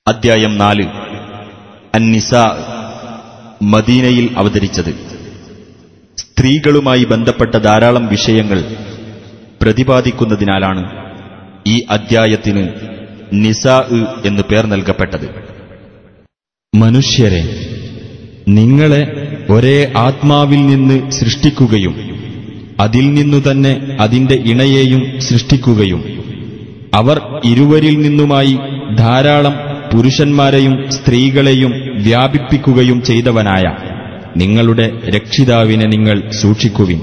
അദ്ധ്യായം നാല് അന്നിസ മദീനയിൽ അവതരിച്ചത് സ്ത്രീകളുമായി ബന്ധപ്പെട്ട ധാരാളം വിഷയങ്ങൾ പ്രതിപാദിക്കുന്നതിനാലാണ് ഈ അദ്ധ്യായത്തിന് നിസാ എന്ന് പേർ നൽകപ്പെട്ടത് മനുഷ്യരെ നിങ്ങളെ ഒരേ ആത്മാവിൽ നിന്ന് സൃഷ്ടിക്കുകയും അതിൽ നിന്നു തന്നെ അതിന്റെ ഇണയെയും സൃഷ്ടിക്കുകയും അവർ ഇരുവരിൽ നിന്നുമായി ധാരാളം പുരുഷന്മാരെയും സ്ത്രീകളെയും വ്യാപിപ്പിക്കുകയും ചെയ്തവനായ നിങ്ങളുടെ രക്ഷിതാവിനെ നിങ്ങൾ സൂക്ഷിക്കുവിൻ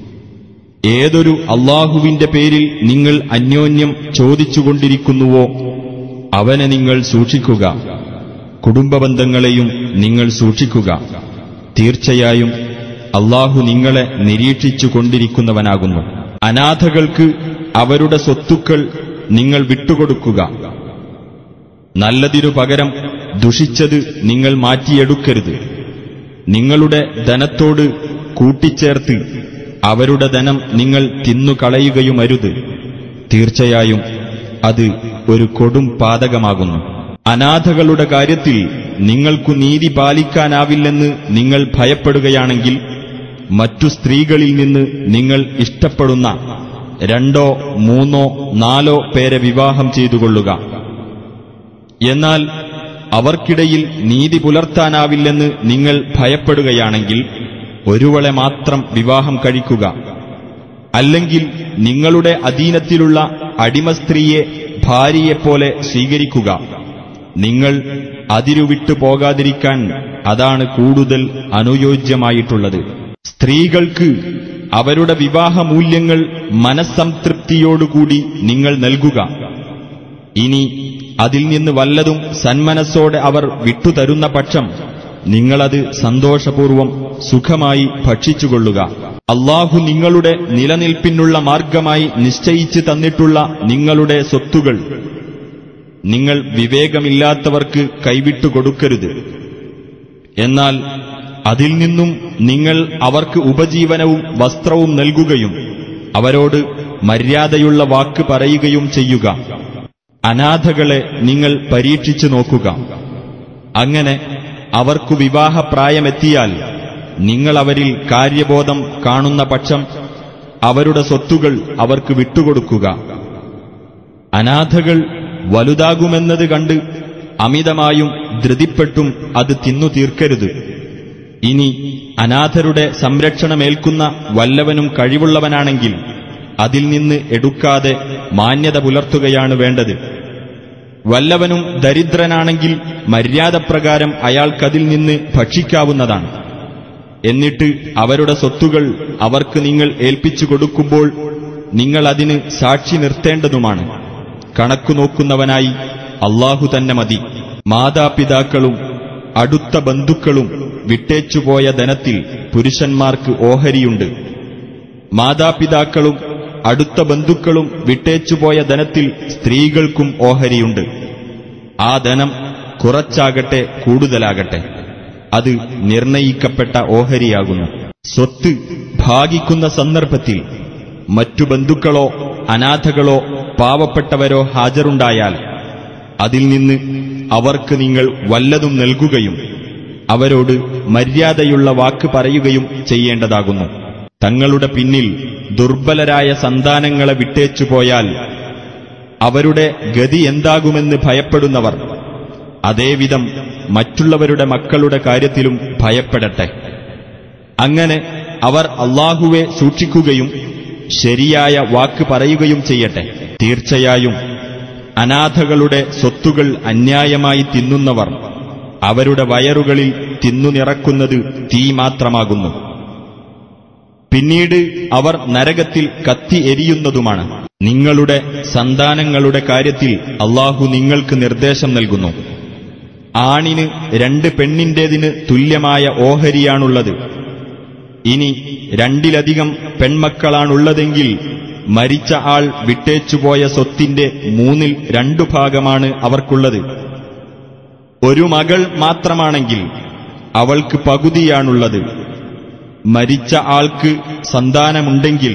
ഏതൊരു അള്ളാഹുവിന്റെ പേരിൽ നിങ്ങൾ അന്യോന്യം ചോദിച്ചുകൊണ്ടിരിക്കുന്നുവോ അവനെ നിങ്ങൾ സൂക്ഷിക്കുക കുടുംബബന്ധങ്ങളെയും നിങ്ങൾ സൂക്ഷിക്കുക തീർച്ചയായും അള്ളാഹു നിങ്ങളെ നിരീക്ഷിച്ചു കൊണ്ടിരിക്കുന്നവനാകുന്നു അനാഥകൾക്ക് അവരുടെ സ്വത്തുക്കൾ നിങ്ങൾ വിട്ടുകൊടുക്കുക നല്ലതിനു പകരം ദുഷിച്ചത് നിങ്ങൾ മാറ്റിയെടുക്കരുത് നിങ്ങളുടെ ധനത്തോട് കൂട്ടിച്ചേർത്ത് അവരുടെ ധനം നിങ്ങൾ തിന്നുകളയുകയുമരുത് തീർച്ചയായും അത് ഒരു കൊടും പാതകമാകുന്നു അനാഥകളുടെ കാര്യത്തിൽ നിങ്ങൾക്കു നീതി പാലിക്കാനാവില്ലെന്ന് നിങ്ങൾ ഭയപ്പെടുകയാണെങ്കിൽ മറ്റു സ്ത്രീകളിൽ നിന്ന് നിങ്ങൾ ഇഷ്ടപ്പെടുന്ന രണ്ടോ മൂന്നോ നാലോ പേരെ വിവാഹം ചെയ്തുകൊള്ളുക എന്നാൽ അവർക്കിടയിൽ നീതി പുലർത്താനാവില്ലെന്ന് നിങ്ങൾ ഭയപ്പെടുകയാണെങ്കിൽ ഒരുവളെ മാത്രം വിവാഹം കഴിക്കുക അല്ലെങ്കിൽ നിങ്ങളുടെ അധീനത്തിലുള്ള അടിമസ്ത്രീയെ ഭാര്യയെപ്പോലെ സ്വീകരിക്കുക നിങ്ങൾ അതിരുവിട്ടു പോകാതിരിക്കാൻ അതാണ് കൂടുതൽ അനുയോജ്യമായിട്ടുള്ളത് സ്ത്രീകൾക്ക് അവരുടെ വിവാഹമൂല്യങ്ങൾ മനസ്സംതൃപ്തിയോടുകൂടി നിങ്ങൾ നൽകുക ഇനി അതിൽ നിന്ന് വല്ലതും സന്മനസ്സോടെ അവർ വിട്ടുതരുന്ന പക്ഷം നിങ്ങളത് സന്തോഷപൂർവം സുഖമായി ഭക്ഷിച്ചുകൊള്ളുക അള്ളാഹു നിങ്ങളുടെ നിലനിൽപ്പിനുള്ള മാർഗമായി നിശ്ചയിച്ചു തന്നിട്ടുള്ള നിങ്ങളുടെ സ്വത്തുകൾ നിങ്ങൾ വിവേകമില്ലാത്തവർക്ക് കൈവിട്ടുകൊടുക്കരുത് എന്നാൽ അതിൽ നിന്നും നിങ്ങൾ അവർക്ക് ഉപജീവനവും വസ്ത്രവും നൽകുകയും അവരോട് മര്യാദയുള്ള വാക്ക് പറയുകയും ചെയ്യുക അനാഥകളെ നിങ്ങൾ പരീക്ഷിച്ചു നോക്കുക അങ്ങനെ അവർക്കു വിവാഹപ്രായമെത്തിയാൽ നിങ്ങൾ അവരിൽ കാര്യബോധം കാണുന്ന പക്ഷം അവരുടെ സ്വത്തുകൾ അവർക്ക് വിട്ടുകൊടുക്കുക അനാഥകൾ വലുതാകുമെന്നത് കണ്ട് അമിതമായും ധൃതിപ്പെട്ടും അത് തിന്നു തീർക്കരുത് ഇനി അനാഥരുടെ സംരക്ഷണമേൽക്കുന്ന വല്ലവനും കഴിവുള്ളവനാണെങ്കിൽ അതിൽ നിന്ന് എടുക്കാതെ മാന്യത പുലർത്തുകയാണ് വേണ്ടത് വല്ലവനും ദരിദ്രനാണെങ്കിൽ മര്യാദപ്രകാരം അയാൾക്കതിൽ നിന്ന് ഭക്ഷിക്കാവുന്നതാണ് എന്നിട്ട് അവരുടെ സ്വത്തുകൾ അവർക്ക് നിങ്ങൾ ഏൽപ്പിച്ചു കൊടുക്കുമ്പോൾ നിങ്ങൾ അതിന് സാക്ഷി നിർത്തേണ്ടതുമാണ് കണക്കു നോക്കുന്നവനായി അള്ളാഹു തന്നെ മതി മാതാപിതാക്കളും അടുത്ത ബന്ധുക്കളും വിട്ടേച്ചുപോയ ധനത്തിൽ പുരുഷന്മാർക്ക് ഓഹരിയുണ്ട് മാതാപിതാക്കളും അടുത്ത ബന്ധുക്കളും വിട്ടേച്ചുപോയ ധനത്തിൽ സ്ത്രീകൾക്കും ഓഹരിയുണ്ട് ആ ധനം കുറച്ചാകട്ടെ കൂടുതലാകട്ടെ അത് നിർണയിക്കപ്പെട്ട ഓഹരിയാകുന്നു സ്വത്ത് ഭാഗിക്കുന്ന സന്ദർഭത്തിൽ മറ്റു ബന്ധുക്കളോ അനാഥകളോ പാവപ്പെട്ടവരോ ഹാജരുണ്ടായാൽ അതിൽ നിന്ന് അവർക്ക് നിങ്ങൾ വല്ലതും നൽകുകയും അവരോട് മര്യാദയുള്ള വാക്ക് പറയുകയും ചെയ്യേണ്ടതാകുന്നു തങ്ങളുടെ പിന്നിൽ ദുർബലരായ സന്താനങ്ങളെ വിട്ടേച്ചുപോയാൽ അവരുടെ ഗതി എന്താകുമെന്ന് ഭയപ്പെടുന്നവർ അതേവിധം മറ്റുള്ളവരുടെ മക്കളുടെ കാര്യത്തിലും ഭയപ്പെടട്ടെ അങ്ങനെ അവർ അള്ളാഹുവെ സൂക്ഷിക്കുകയും ശരിയായ വാക്ക് പറയുകയും ചെയ്യട്ടെ തീർച്ചയായും അനാഥകളുടെ സ്വത്തുകൾ അന്യായമായി തിന്നുന്നവർ അവരുടെ വയറുകളിൽ തിന്നുനിറക്കുന്നത് തീ മാത്രമാകുന്നു പിന്നീട് അവർ നരകത്തിൽ കത്തി എരിയുന്നതുമാണ് നിങ്ങളുടെ സന്താനങ്ങളുടെ കാര്യത്തിൽ അള്ളാഹു നിങ്ങൾക്ക് നിർദ്ദേശം നൽകുന്നു ആണിന് രണ്ട് പെണ്ണിന്റേതിന് തുല്യമായ ഓഹരിയാണുള്ളത് ഇനി രണ്ടിലധികം പെൺമക്കളാണുള്ളതെങ്കിൽ മരിച്ച ആൾ വിട്ടേച്ചുപോയ സ്വത്തിന്റെ മൂന്നിൽ രണ്ടു ഭാഗമാണ് അവർക്കുള്ളത് ഒരു മകൾ മാത്രമാണെങ്കിൽ അവൾക്ക് പകുതിയാണുള്ളത് മരിച്ച ആൾക്ക് സന്താനമുണ്ടെങ്കിൽ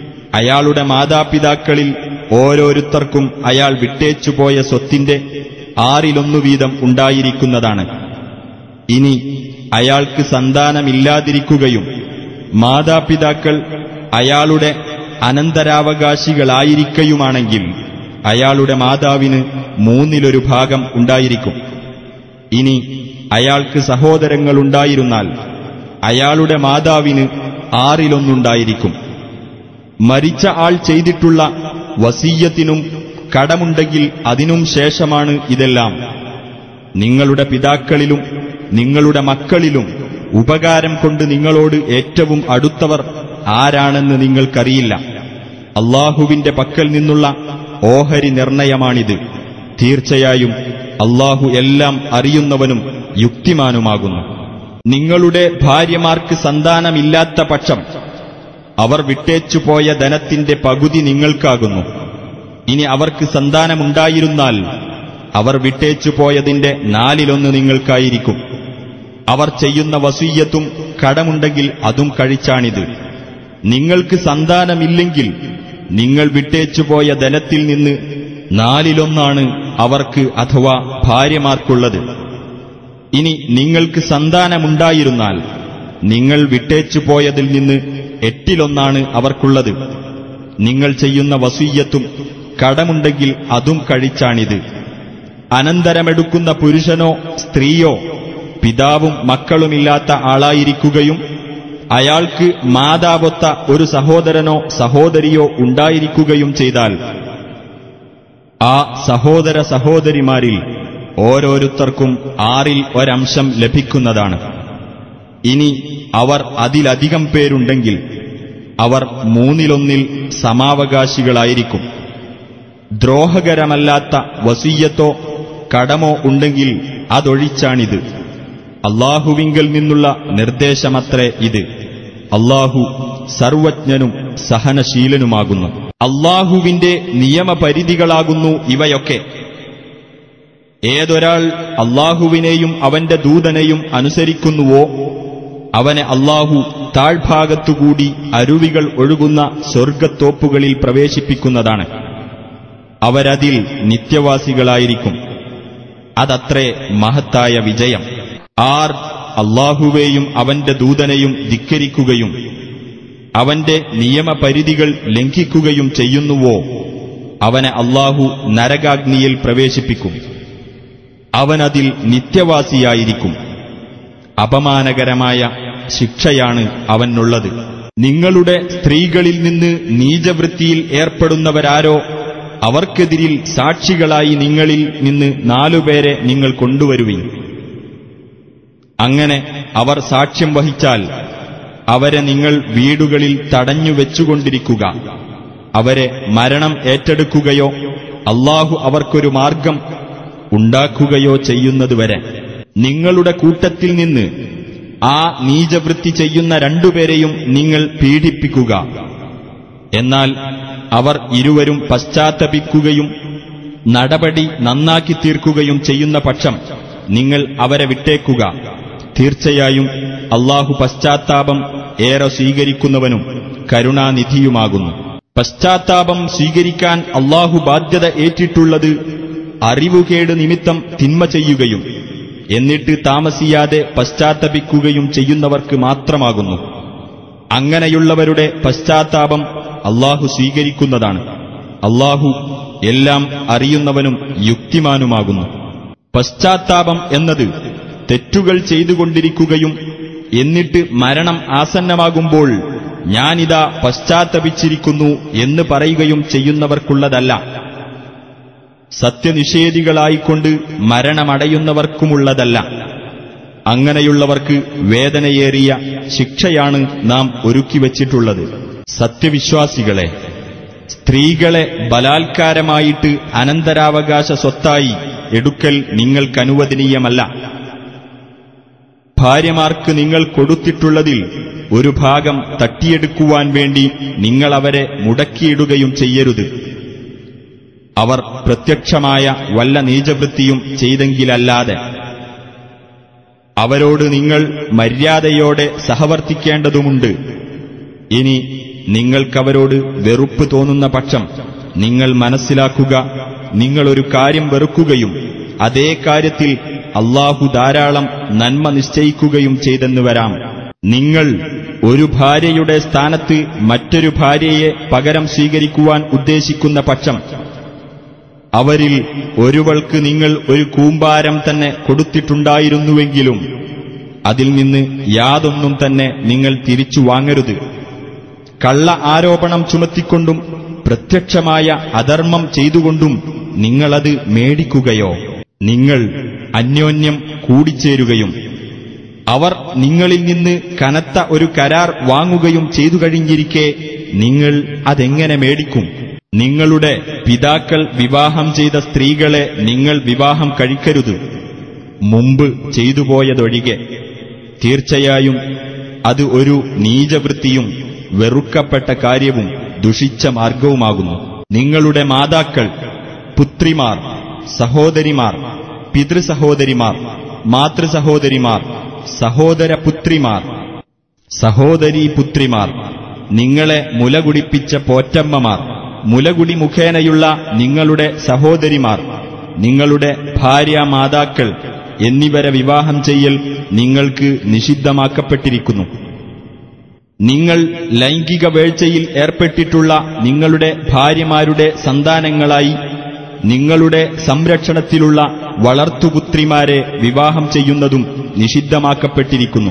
അയാളുടെ മാതാപിതാക്കളിൽ ഓരോരുത്തർക്കും അയാൾ വിട്ടേച്ചുപോയ സ്വത്തിന്റെ ആറിലൊന്നു വീതം ഉണ്ടായിരിക്കുന്നതാണ് ഇനി അയാൾക്ക് സന്താനമില്ലാതിരിക്കുകയും മാതാപിതാക്കൾ അയാളുടെ അനന്തരാവകാശികളായിരിക്കയുമാണെങ്കിൽ അയാളുടെ മാതാവിന് മൂന്നിലൊരു ഭാഗം ഉണ്ടായിരിക്കും ഇനി അയാൾക്ക് സഹോദരങ്ങളുണ്ടായിരുന്നാൽ അയാളുടെ മാതാവിന് ആറിലൊന്നുണ്ടായിരിക്കും മരിച്ച ആൾ ചെയ്തിട്ടുള്ള വസീയത്തിനും കടമുണ്ടെങ്കിൽ അതിനും ശേഷമാണ് ഇതെല്ലാം നിങ്ങളുടെ പിതാക്കളിലും നിങ്ങളുടെ മക്കളിലും ഉപകാരം കൊണ്ട് നിങ്ങളോട് ഏറ്റവും അടുത്തവർ ആരാണെന്ന് നിങ്ങൾക്കറിയില്ല അള്ളാഹുവിന്റെ പക്കൽ നിന്നുള്ള ഓഹരി നിർണയമാണിത് തീർച്ചയായും അള്ളാഹു എല്ലാം അറിയുന്നവനും യുക്തിമാനുമാകുന്നു നിങ്ങളുടെ ഭാര്യമാർക്ക് സന്താനമില്ലാത്ത പക്ഷം അവർ വിട്ടേച്ചുപോയ ധനത്തിന്റെ പകുതി നിങ്ങൾക്കാകുന്നു ഇനി അവർക്ക് സന്താനമുണ്ടായിരുന്നാൽ അവർ വിട്ടേച്ചുപോയതിന്റെ നാലിലൊന്ന് നിങ്ങൾക്കായിരിക്കും അവർ ചെയ്യുന്ന വസീയത്തും കടമുണ്ടെങ്കിൽ അതും കഴിച്ചാണിത് നിങ്ങൾക്ക് സന്താനമില്ലെങ്കിൽ നിങ്ങൾ വിട്ടേച്ചുപോയ ധനത്തിൽ നിന്ന് നാലിലൊന്നാണ് അവർക്ക് അഥവാ ഭാര്യമാർക്കുള്ളത് ഇനി നിങ്ങൾക്ക് സന്താനമുണ്ടായിരുന്നാൽ നിങ്ങൾ വിട്ടേച്ചുപോയതിൽ നിന്ന് എട്ടിലൊന്നാണ് അവർക്കുള്ളത് നിങ്ങൾ ചെയ്യുന്ന വസീയത്തും കടമുണ്ടെങ്കിൽ അതും കഴിച്ചാണിത് അനന്തരമെടുക്കുന്ന പുരുഷനോ സ്ത്രീയോ പിതാവും മക്കളുമില്ലാത്ത ആളായിരിക്കുകയും അയാൾക്ക് മാതാവൊത്ത ഒരു സഹോദരനോ സഹോദരിയോ ഉണ്ടായിരിക്കുകയും ചെയ്താൽ ആ സഹോദര സഹോദരിമാരിൽ ഓരോരുത്തർക്കും ആറിൽ ഒരംശം ലഭിക്കുന്നതാണ് ഇനി അവർ അതിലധികം പേരുണ്ടെങ്കിൽ അവർ മൂന്നിലൊന്നിൽ സമാവകാശികളായിരിക്കും ദ്രോഹകരമല്ലാത്ത വസീയത്തോ കടമോ ഉണ്ടെങ്കിൽ അതൊഴിച്ചാണിത് അള്ളാഹുവിങ്കൽ നിന്നുള്ള നിർദ്ദേശമത്രേ ഇത് അള്ളാഹു സർവജ്ഞനും സഹനശീലനുമാകുന്നു അള്ളാഹുവിന്റെ നിയമപരിധികളാകുന്നു ഇവയൊക്കെ ഏതൊരാൾ അള്ളാഹുവിനെയും അവന്റെ ദൂതനെയും അനുസരിക്കുന്നുവോ അവനെ അള്ളാഹു താഴ്ഭാഗത്തുകൂടി അരുവികൾ ഒഴുകുന്ന സ്വർഗത്തോപ്പുകളിൽ പ്രവേശിപ്പിക്കുന്നതാണ് അവരതിൽ നിത്യവാസികളായിരിക്കും അതത്രേ മഹത്തായ വിജയം ആർ അള്ളാഹുവേയും അവന്റെ ദൂതനെയും ധിക്കരിക്കുകയും അവന്റെ നിയമപരിധികൾ ലംഘിക്കുകയും ചെയ്യുന്നുവോ അവനെ അള്ളാഹു നരകാഗ്നിയിൽ പ്രവേശിപ്പിക്കും അവനതിൽ നിത്യവാസിയായിരിക്കും അപമാനകരമായ ശിക്ഷയാണ് അവനുള്ളത് നിങ്ങളുടെ സ്ത്രീകളിൽ നിന്ന് നീചവൃത്തിയിൽ ഏർപ്പെടുന്നവരാരോ അവർക്കെതിരിൽ സാക്ഷികളായി നിങ്ങളിൽ നിന്ന് നാലുപേരെ നിങ്ങൾ കൊണ്ടുവരുവിൻ അങ്ങനെ അവർ സാക്ഷ്യം വഹിച്ചാൽ അവരെ നിങ്ങൾ വീടുകളിൽ തടഞ്ഞു വെച്ചുകൊണ്ടിരിക്കുക അവരെ മരണം ഏറ്റെടുക്കുകയോ അള്ളാഹു അവർക്കൊരു മാർഗം ഉണ്ടാക്കുകയോ ചെയ്യുന്നതുവരെ നിങ്ങളുടെ കൂട്ടത്തിൽ നിന്ന് ആ നീചവൃത്തി ചെയ്യുന്ന രണ്ടുപേരെയും നിങ്ങൾ പീഡിപ്പിക്കുക എന്നാൽ അവർ ഇരുവരും പശ്ചാത്തപിക്കുകയും നടപടി നന്നാക്കി തീർക്കുകയും ചെയ്യുന്ന പക്ഷം നിങ്ങൾ അവരെ വിട്ടേക്കുക തീർച്ചയായും അള്ളാഹു പശ്ചാത്താപം ഏറെ സ്വീകരിക്കുന്നവനും കരുണാനിധിയുമാകുന്നു പശ്ചാത്താപം സ്വീകരിക്കാൻ അള്ളാഹു ബാധ്യത ഏറ്റിട്ടുള്ളത് അറിവുകേട് നിമിത്തം തിന്മ ചെയ്യുകയും എന്നിട്ട് താമസിയാതെ പശ്ചാത്തപിക്കുകയും ചെയ്യുന്നവർക്ക് മാത്രമാകുന്നു അങ്ങനെയുള്ളവരുടെ പശ്ചാത്താപം അള്ളാഹു സ്വീകരിക്കുന്നതാണ് അള്ളാഹു എല്ലാം അറിയുന്നവനും യുക്തിമാനുമാകുന്നു പശ്ചാത്താപം എന്നത് തെറ്റുകൾ ചെയ്തുകൊണ്ടിരിക്കുകയും എന്നിട്ട് മരണം ആസന്നമാകുമ്പോൾ ഞാനിതാ പശ്ചാത്തപിച്ചിരിക്കുന്നു എന്ന് പറയുകയും ചെയ്യുന്നവർക്കുള്ളതല്ല സത്യനിഷേധികളായിക്കൊണ്ട് മരണമടയുന്നവർക്കുമുള്ളതല്ല അങ്ങനെയുള്ളവർക്ക് വേദനയേറിയ ശിക്ഷയാണ് നാം ഒരുക്കിവച്ചിട്ടുള്ളത് സത്യവിശ്വാസികളെ സ്ത്രീകളെ ബലാത്കാരമായിട്ട് അനന്തരാവകാശ സ്വത്തായി എടുക്കൽ നിങ്ങൾക്കനുവദനീയമല്ല ഭാര്യമാർക്ക് നിങ്ങൾ കൊടുത്തിട്ടുള്ളതിൽ ഒരു ഭാഗം തട്ടിയെടുക്കുവാൻ വേണ്ടി നിങ്ങൾ അവരെ മുടക്കിയിടുകയും ചെയ്യരുത് അവർ പ്രത്യക്ഷമായ വല്ല നീചവൃത്തിയും ചെയ്തെങ്കിലല്ലാതെ അവരോട് നിങ്ങൾ മര്യാദയോടെ സഹവർത്തിക്കേണ്ടതുമുണ്ട് ഇനി നിങ്ങൾക്കവരോട് വെറുപ്പ് തോന്നുന്ന പക്ഷം നിങ്ങൾ മനസ്സിലാക്കുക നിങ്ങളൊരു കാര്യം വെറുക്കുകയും അതേ കാര്യത്തിൽ അള്ളാഹു ധാരാളം നന്മ നിശ്ചയിക്കുകയും ചെയ്തെന്ന് വരാം നിങ്ങൾ ഒരു ഭാര്യയുടെ സ്ഥാനത്ത് മറ്റൊരു ഭാര്യയെ പകരം സ്വീകരിക്കുവാൻ ഉദ്ദേശിക്കുന്ന പക്ഷം അവരിൽ ഒരുവൾക്ക് നിങ്ങൾ ഒരു കൂമ്പാരം തന്നെ കൊടുത്തിട്ടുണ്ടായിരുന്നുവെങ്കിലും അതിൽ നിന്ന് യാതൊന്നും തന്നെ നിങ്ങൾ തിരിച്ചു വാങ്ങരുത് കള്ള ആരോപണം ചുമത്തിക്കൊണ്ടും പ്രത്യക്ഷമായ അധർമ്മം ചെയ്തുകൊണ്ടും നിങ്ങളത് മേടിക്കുകയോ നിങ്ങൾ അന്യോന്യം കൂടിച്ചേരുകയും അവർ നിങ്ങളിൽ നിന്ന് കനത്ത ഒരു കരാർ വാങ്ങുകയും ചെയ്തു കഴിഞ്ഞിരിക്കെ നിങ്ങൾ അതെങ്ങനെ മേടിക്കും നിങ്ങളുടെ പിതാക്കൾ വിവാഹം ചെയ്ത സ്ത്രീകളെ നിങ്ങൾ വിവാഹം കഴിക്കരുത് മുമ്പ് ചെയ്തുപോയതൊഴികെ തീർച്ചയായും അത് ഒരു നീചവൃത്തിയും വെറുക്കപ്പെട്ട കാര്യവും ദുഷിച്ച മാർഗവുമാകുന്നു നിങ്ങളുടെ മാതാക്കൾ പുത്രിമാർ സഹോദരിമാർ പിതൃസഹോദരിമാർ മാതൃസഹോദരിമാർ സഹോദര പുത്രിമാർ സഹോദരീ പുത്രിമാർ നിങ്ങളെ മുലകുടിപ്പിച്ച പോറ്റമ്മമാർ മുലകുടി മുഖേനയുള്ള നിങ്ങളുടെ സഹോദരിമാർ നിങ്ങളുടെ ഭാര്യ മാതാക്കൾ എന്നിവരെ വിവാഹം ചെയ്യൽ നിങ്ങൾക്ക് നിഷിദ്ധമാക്കപ്പെട്ടിരിക്കുന്നു നിങ്ങൾ ലൈംഗിക വേഴ്ചയിൽ ഏർപ്പെട്ടിട്ടുള്ള നിങ്ങളുടെ ഭാര്യമാരുടെ സന്താനങ്ങളായി നിങ്ങളുടെ സംരക്ഷണത്തിലുള്ള വളർത്തുപുത്രിമാരെ വിവാഹം ചെയ്യുന്നതും നിഷിദ്ധമാക്കപ്പെട്ടിരിക്കുന്നു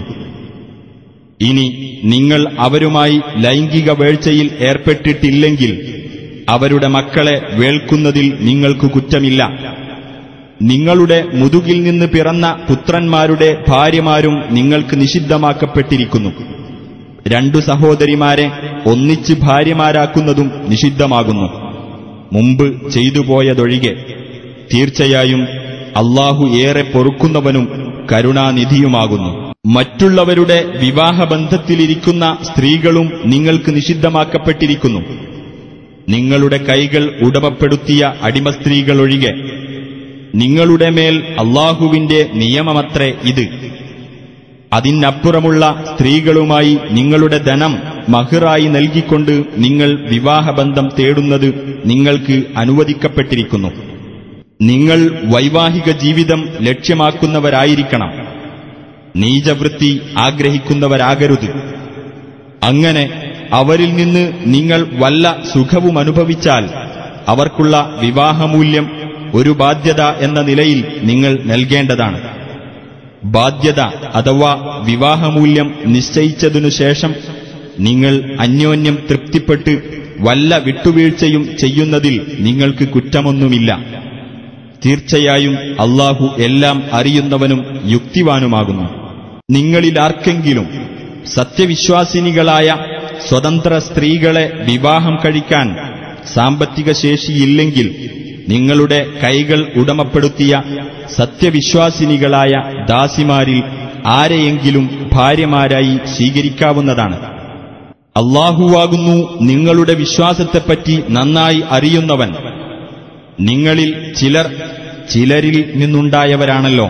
ഇനി നിങ്ങൾ അവരുമായി ലൈംഗിക വേഴ്ചയിൽ ഏർപ്പെട്ടിട്ടില്ലെങ്കിൽ അവരുടെ മക്കളെ വേൾക്കുന്നതിൽ നിങ്ങൾക്ക് കുറ്റമില്ല നിങ്ങളുടെ മുതുകിൽ നിന്ന് പിറന്ന പുത്രന്മാരുടെ ഭാര്യമാരും നിങ്ങൾക്ക് നിഷിദ്ധമാക്കപ്പെട്ടിരിക്കുന്നു രണ്ടു സഹോദരിമാരെ ഒന്നിച്ച് ഭാര്യമാരാക്കുന്നതും നിഷിദ്ധമാകുന്നു മുമ്പ് ചെയ്തുപോയതൊഴികെ തീർച്ചയായും അള്ളാഹു ഏറെ പൊറുക്കുന്നവനും കരുണാനിധിയുമാകുന്നു മറ്റുള്ളവരുടെ വിവാഹബന്ധത്തിലിരിക്കുന്ന സ്ത്രീകളും നിങ്ങൾക്ക് നിഷിദ്ധമാക്കപ്പെട്ടിരിക്കുന്നു നിങ്ങളുടെ കൈകൾ ഉടമപ്പെടുത്തിയ അടിമസ്ത്രീകളൊഴികെ നിങ്ങളുടെ മേൽ അള്ളാഹുവിന്റെ നിയമമത്രേ ഇത് അതിനപ്പുറമുള്ള സ്ത്രീകളുമായി നിങ്ങളുടെ ധനം മഹിറായി നൽകിക്കൊണ്ട് നിങ്ങൾ വിവാഹബന്ധം തേടുന്നത് നിങ്ങൾക്ക് അനുവദിക്കപ്പെട്ടിരിക്കുന്നു നിങ്ങൾ വൈവാഹിക ജീവിതം ലക്ഷ്യമാക്കുന്നവരായിരിക്കണം നീചവൃത്തി ആഗ്രഹിക്കുന്നവരാകരുത് അങ്ങനെ അവരിൽ നിന്ന് നിങ്ങൾ വല്ല സുഖവും അനുഭവിച്ചാൽ അവർക്കുള്ള വിവാഹമൂല്യം ഒരു ബാധ്യത എന്ന നിലയിൽ നിങ്ങൾ നൽകേണ്ടതാണ് ബാധ്യത അഥവാ വിവാഹമൂല്യം നിശ്ചയിച്ചതിനു ശേഷം നിങ്ങൾ അന്യോന്യം തൃപ്തിപ്പെട്ട് വല്ല വിട്ടുവീഴ്ചയും ചെയ്യുന്നതിൽ നിങ്ങൾക്ക് കുറ്റമൊന്നുമില്ല തീർച്ചയായും അള്ളാഹു എല്ലാം അറിയുന്നവനും യുക്തിവാനുമാകുന്നു നിങ്ങളിലാർക്കെങ്കിലും സത്യവിശ്വാസിനികളായ സ്വതന്ത്ര സ്ത്രീകളെ വിവാഹം കഴിക്കാൻ സാമ്പത്തിക ശേഷിയില്ലെങ്കിൽ നിങ്ങളുടെ കൈകൾ ഉടമപ്പെടുത്തിയ സത്യവിശ്വാസിനികളായ ദാസിമാരിൽ ആരെയെങ്കിലും ഭാര്യമാരായി സ്വീകരിക്കാവുന്നതാണ് അള്ളാഹുവാകുന്നു നിങ്ങളുടെ വിശ്വാസത്തെപ്പറ്റി നന്നായി അറിയുന്നവൻ നിങ്ങളിൽ ചിലർ ചിലരിൽ നിന്നുണ്ടായവരാണല്ലോ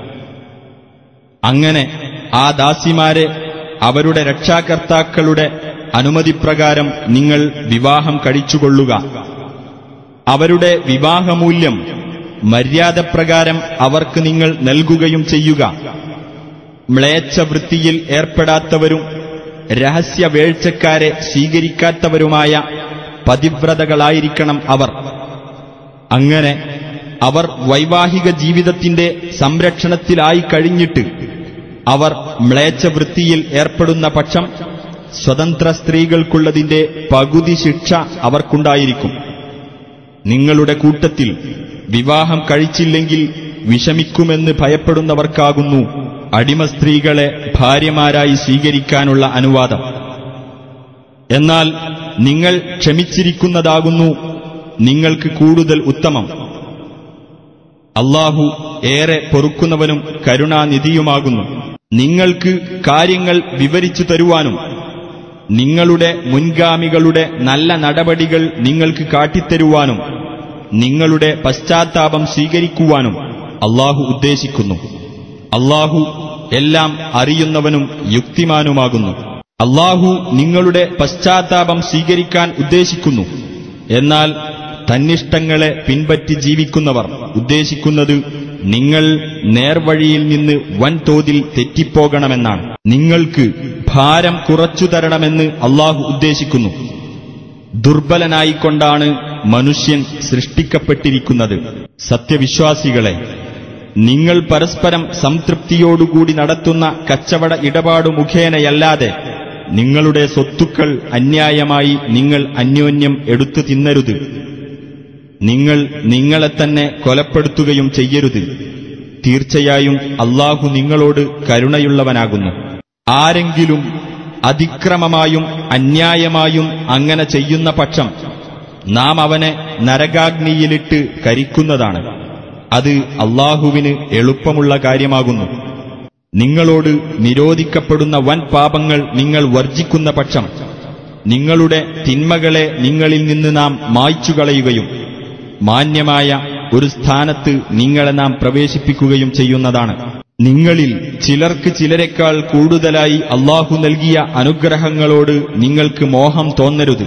അങ്ങനെ ആ ദാസിമാരെ അവരുടെ രക്ഷാകർത്താക്കളുടെ അനുമതിപ്രകാരം നിങ്ങൾ വിവാഹം കഴിച്ചുകൊള്ളുക അവരുടെ വിവാഹമൂല്യം മര്യാദപ്രകാരം അവർക്ക് നിങ്ങൾ നൽകുകയും ചെയ്യുക മ്ലേച്ഛ വൃത്തിയിൽ ഏർപ്പെടാത്തവരും രഹസ്യ വേഴ്ചക്കാരെ സ്വീകരിക്കാത്തവരുമായ പതിവ്രതകളായിരിക്കണം അവർ അങ്ങനെ അവർ വൈവാഹിക ജീവിതത്തിന്റെ സംരക്ഷണത്തിലായി കഴിഞ്ഞിട്ട് അവർ മ്ലേച്ഛവൃത്തിയിൽ ഏർപ്പെടുന്ന പക്ഷം സ്വതന്ത്ര സ്ത്രീകൾക്കുള്ളതിന്റെ പകുതി ശിക്ഷ അവർക്കുണ്ടായിരിക്കും നിങ്ങളുടെ കൂട്ടത്തിൽ വിവാഹം കഴിച്ചില്ലെങ്കിൽ വിഷമിക്കുമെന്ന് ഭയപ്പെടുന്നവർക്കാകുന്നു അടിമ സ്ത്രീകളെ ഭാര്യമാരായി സ്വീകരിക്കാനുള്ള അനുവാദം എന്നാൽ നിങ്ങൾ ക്ഷമിച്ചിരിക്കുന്നതാകുന്നു നിങ്ങൾക്ക് കൂടുതൽ ഉത്തമം അള്ളാഹു ഏറെ പൊറുക്കുന്നവനും കരുണാനിധിയുമാകുന്നു നിങ്ങൾക്ക് കാര്യങ്ങൾ വിവരിച്ചു തരുവാനും നിങ്ങളുടെ മുൻഗാമികളുടെ നല്ല നടപടികൾ നിങ്ങൾക്ക് കാട്ടിത്തരുവാനും നിങ്ങളുടെ പശ്ചാത്താപം സ്വീകരിക്കുവാനും അള്ളാഹു ഉദ്ദേശിക്കുന്നു അള്ളാഹു എല്ലാം അറിയുന്നവനും യുക്തിമാനുമാകുന്നു അള്ളാഹു നിങ്ങളുടെ പശ്ചാത്താപം സ്വീകരിക്കാൻ ഉദ്ദേശിക്കുന്നു എന്നാൽ തന്നിഷ്ടങ്ങളെ പിൻപറ്റി ജീവിക്കുന്നവർ ഉദ്ദേശിക്കുന്നത് നിങ്ങൾ നേർവഴിയിൽ നിന്ന് വൻതോതിൽ തെറ്റിപ്പോകണമെന്നാണ് നിങ്ങൾക്ക് ഭാരം കുറച്ചു തരണമെന്ന് അള്ളാഹു ഉദ്ദേശിക്കുന്നു ദുർബലനായിക്കൊണ്ടാണ് മനുഷ്യൻ സൃഷ്ടിക്കപ്പെട്ടിരിക്കുന്നത് സത്യവിശ്വാസികളെ നിങ്ങൾ പരസ്പരം സംതൃപ്തിയോടുകൂടി നടത്തുന്ന കച്ചവട ഇടപാടു മുഖേനയല്ലാതെ നിങ്ങളുടെ സ്വത്തുക്കൾ അന്യായമായി നിങ്ങൾ അന്യോന്യം എടുത്തു തിന്നരുത് നിങ്ങൾ നിങ്ങളെ തന്നെ കൊലപ്പെടുത്തുകയും ചെയ്യരുത് തീർച്ചയായും അള്ളാഹു നിങ്ങളോട് കരുണയുള്ളവനാകുന്നു ആരെങ്കിലും അതിക്രമമായും അന്യായമായും അങ്ങനെ ചെയ്യുന്ന പക്ഷം നാം അവനെ നരകാഗ്നിയിലിട്ട് കരിക്കുന്നതാണ് അത് അള്ളാഹുവിന് എളുപ്പമുള്ള കാര്യമാകുന്നു നിങ്ങളോട് നിരോധിക്കപ്പെടുന്ന വൻ പാപങ്ങൾ നിങ്ങൾ വർജിക്കുന്ന പക്ഷം നിങ്ങളുടെ തിന്മകളെ നിങ്ങളിൽ നിന്ന് നാം മായ്ച്ചുകളയുകയും മാന്യമായ ഒരു സ്ഥാനത്ത് നിങ്ങളെ നാം പ്രവേശിപ്പിക്കുകയും ചെയ്യുന്നതാണ് നിങ്ങളിൽ ചിലർക്ക് ചിലരെക്കാൾ കൂടുതലായി അള്ളാഹു നൽകിയ അനുഗ്രഹങ്ങളോട് നിങ്ങൾക്ക് മോഹം തോന്നരുത്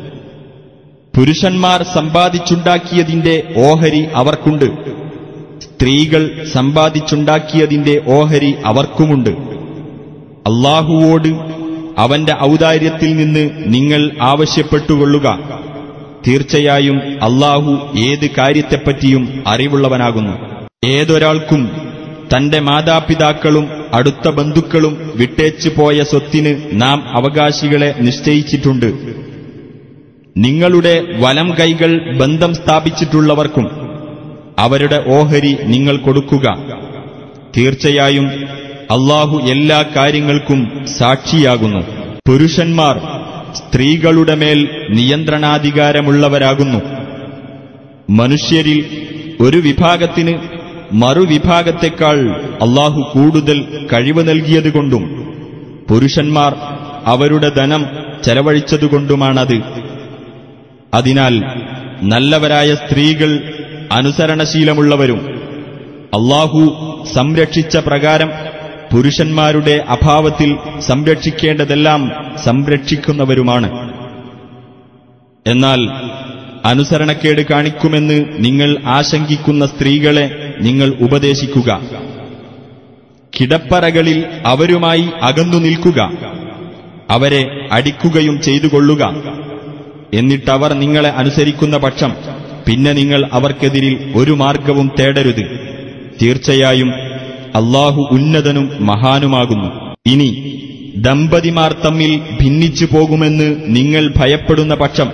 പുരുഷന്മാർ സമ്പാദിച്ചുണ്ടാക്കിയതിന്റെ ഓഹരി അവർക്കുണ്ട് സ്ത്രീകൾ സമ്പാദിച്ചുണ്ടാക്കിയതിന്റെ ഓഹരി അവർക്കുമുണ്ട് അള്ളാഹുവോട് അവന്റെ ഔദാര്യത്തിൽ നിന്ന് നിങ്ങൾ ആവശ്യപ്പെട്ടുകൊള്ളുക തീർച്ചയായും അള്ളാഹു ഏത് കാര്യത്തെപ്പറ്റിയും അറിവുള്ളവനാകുന്നു ഏതൊരാൾക്കും തന്റെ മാതാപിതാക്കളും അടുത്ത ബന്ധുക്കളും വിട്ടേച്ചു പോയ സ്വത്തിന് നാം അവകാശികളെ നിശ്ചയിച്ചിട്ടുണ്ട് നിങ്ങളുടെ വലം കൈകൾ ബന്ധം സ്ഥാപിച്ചിട്ടുള്ളവർക്കും അവരുടെ ഓഹരി നിങ്ങൾ കൊടുക്കുക തീർച്ചയായും അള്ളാഹു എല്ലാ കാര്യങ്ങൾക്കും സാക്ഷിയാകുന്നു പുരുഷന്മാർ സ്ത്രീകളുടെ മേൽ നിയന്ത്രണാധികാരമുള്ളവരാകുന്നു മനുഷ്യരിൽ ഒരു വിഭാഗത്തിന് മറുവിഭാഗത്തെക്കാൾ അള്ളാഹു കൂടുതൽ കഴിവ് നൽകിയതുകൊണ്ടും പുരുഷന്മാർ അവരുടെ ധനം ചെലവഴിച്ചതുകൊണ്ടുമാണത് അതിനാൽ നല്ലവരായ സ്ത്രീകൾ അനുസരണശീലമുള്ളവരും അള്ളാഹു സംരക്ഷിച്ച പ്രകാരം പുരുഷന്മാരുടെ അഭാവത്തിൽ സംരക്ഷിക്കേണ്ടതെല്ലാം സംരക്ഷിക്കുന്നവരുമാണ് എന്നാൽ അനുസരണക്കേട് കാണിക്കുമെന്ന് നിങ്ങൾ ആശങ്കിക്കുന്ന സ്ത്രീകളെ നിങ്ങൾ ഉപദേശിക്കുക കിടപ്പറകളിൽ അവരുമായി അകന്നു നിൽക്കുക അവരെ അടിക്കുകയും ചെയ്തുകൊള്ളുക എന്നിട്ടവർ നിങ്ങളെ അനുസരിക്കുന്ന പക്ഷം പിന്നെ നിങ്ങൾ അവർക്കെതിരിൽ ഒരു മാർഗവും തേടരുത് തീർച്ചയായും അള്ളാഹു ഉന്നതനും മഹാനുമാകുന്നു ഇനി ദമ്പതിമാർ തമ്മിൽ ഭിന്നിച്ചു പോകുമെന്ന് നിങ്ങൾ ഭയപ്പെടുന്ന പക്ഷം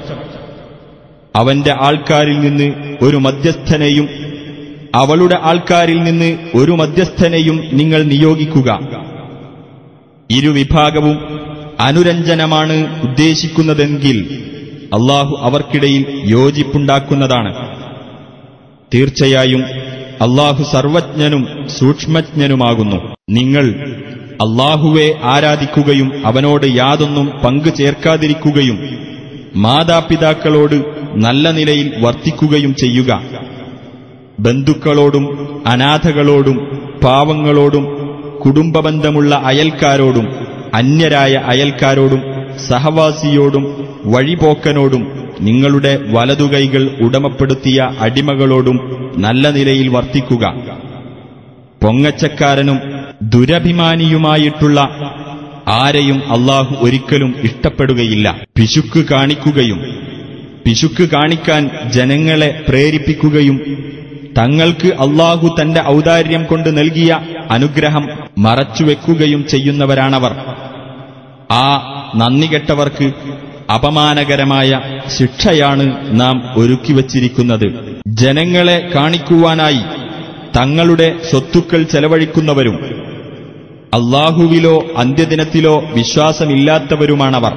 അവന്റെ ആൾക്കാരിൽ നിന്ന് ഒരു മധ്യസ്ഥനെയും അവളുടെ ആൾക്കാരിൽ നിന്ന് ഒരു മധ്യസ്ഥനെയും നിങ്ങൾ നിയോഗിക്കുക ഇരുവിഭാഗവും അനുരഞ്ജനമാണ് ഉദ്ദേശിക്കുന്നതെങ്കിൽ അള്ളാഹു അവർക്കിടയിൽ യോജിപ്പുണ്ടാക്കുന്നതാണ് തീർച്ചയായും അള്ളാഹു സർവജ്ഞനും സൂക്ഷ്മജ്ഞനുമാകുന്നു നിങ്ങൾ അള്ളാഹുവെ ആരാധിക്കുകയും അവനോട് യാതൊന്നും പങ്കു ചേർക്കാതിരിക്കുകയും മാതാപിതാക്കളോട് നല്ല നിലയിൽ വർത്തിക്കുകയും ചെയ്യുക ബന്ധുക്കളോടും അനാഥകളോടും പാവങ്ങളോടും കുടുംബബന്ധമുള്ള അയൽക്കാരോടും അന്യരായ അയൽക്കാരോടും സഹവാസിയോടും വഴിപോക്കനോടും നിങ്ങളുടെ വലതുകൈകൾ ഉടമപ്പെടുത്തിയ അടിമകളോടും നല്ല നിലയിൽ വർത്തിക്കുക പൊങ്ങച്ചക്കാരനും ദുരഭിമാനിയുമായിട്ടുള്ള ആരെയും അള്ളാഹു ഒരിക്കലും ഇഷ്ടപ്പെടുകയില്ല പിശുക്ക് കാണിക്കുകയും പിശുക്ക് കാണിക്കാൻ ജനങ്ങളെ പ്രേരിപ്പിക്കുകയും തങ്ങൾക്ക് അള്ളാഹു തന്റെ ഔദാര്യം കൊണ്ട് നൽകിയ അനുഗ്രഹം മറച്ചുവെക്കുകയും ചെയ്യുന്നവരാണവർ ആ നന്ദികെട്ടവർക്ക് അപമാനകരമായ ശിക്ഷയാണ് നാം ഒരുക്കിവച്ചിരിക്കുന്നത് ജനങ്ങളെ കാണിക്കുവാനായി തങ്ങളുടെ സ്വത്തുക്കൾ ചെലവഴിക്കുന്നവരും അള്ളാഹുവിലോ അന്ത്യദിനത്തിലോ വിശ്വാസമില്ലാത്തവരുമാണവർ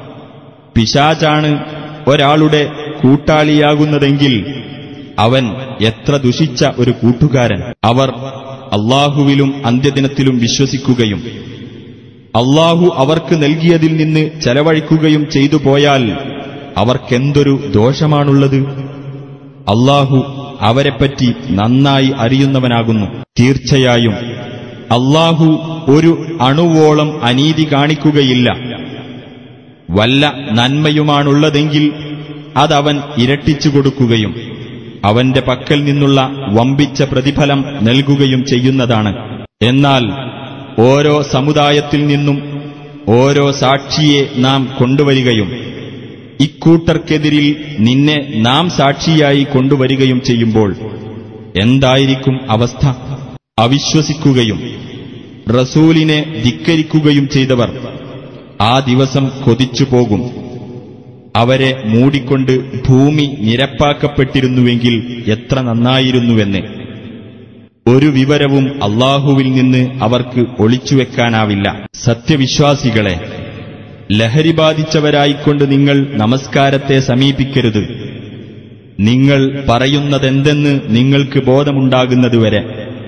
പിശാചാണ് ഒരാളുടെ കൂട്ടാളിയാകുന്നതെങ്കിൽ അവൻ എത്ര ദുഷിച്ച ഒരു കൂട്ടുകാരൻ അവർ അള്ളാഹുവിലും അന്ത്യദിനത്തിലും വിശ്വസിക്കുകയും അള്ളാഹു അവർക്ക് നൽകിയതിൽ നിന്ന് ചെലവഴിക്കുകയും ചെയ്തു പോയാൽ അവർക്കെന്തൊരു ദോഷമാണുള്ളത് അള്ളാഹു അവരെപ്പറ്റി നന്നായി അറിയുന്നവനാകുന്നു തീർച്ചയായും അള്ളാഹു ഒരു അണുവോളം അനീതി കാണിക്കുകയില്ല വല്ല നന്മയുമാണുള്ളതെങ്കിൽ അതവൻ ഇരട്ടിച്ചു കൊടുക്കുകയും അവന്റെ പക്കൽ നിന്നുള്ള വമ്പിച്ച പ്രതിഫലം നൽകുകയും ചെയ്യുന്നതാണ് എന്നാൽ ഓരോ സമുദായത്തിൽ നിന്നും ഓരോ സാക്ഷിയെ നാം കൊണ്ടുവരികയും ഇക്കൂട്ടർക്കെതിരിൽ നിന്നെ നാം സാക്ഷിയായി കൊണ്ടുവരികയും ചെയ്യുമ്പോൾ എന്തായിരിക്കും അവസ്ഥ അവിശ്വസിക്കുകയും റസൂലിനെ ധിക്കരിക്കുകയും ചെയ്തവർ ആ ദിവസം കൊതിച്ചു പോകും അവരെ മൂടിക്കൊണ്ട് ഭൂമി നിരപ്പാക്കപ്പെട്ടിരുന്നുവെങ്കിൽ എത്ര നന്നായിരുന്നുവെന്ന് ഒരു വിവരവും അള്ളാഹുവിൽ നിന്ന് അവർക്ക് ഒളിച്ചുവെക്കാനാവില്ല സത്യവിശ്വാസികളെ ലഹരി ബാധിച്ചവരായിക്കൊണ്ട് നിങ്ങൾ നമസ്കാരത്തെ സമീപിക്കരുത് നിങ്ങൾ പറയുന്നതെന്തെന്ന് നിങ്ങൾക്ക് ബോധമുണ്ടാകുന്നതുവരെ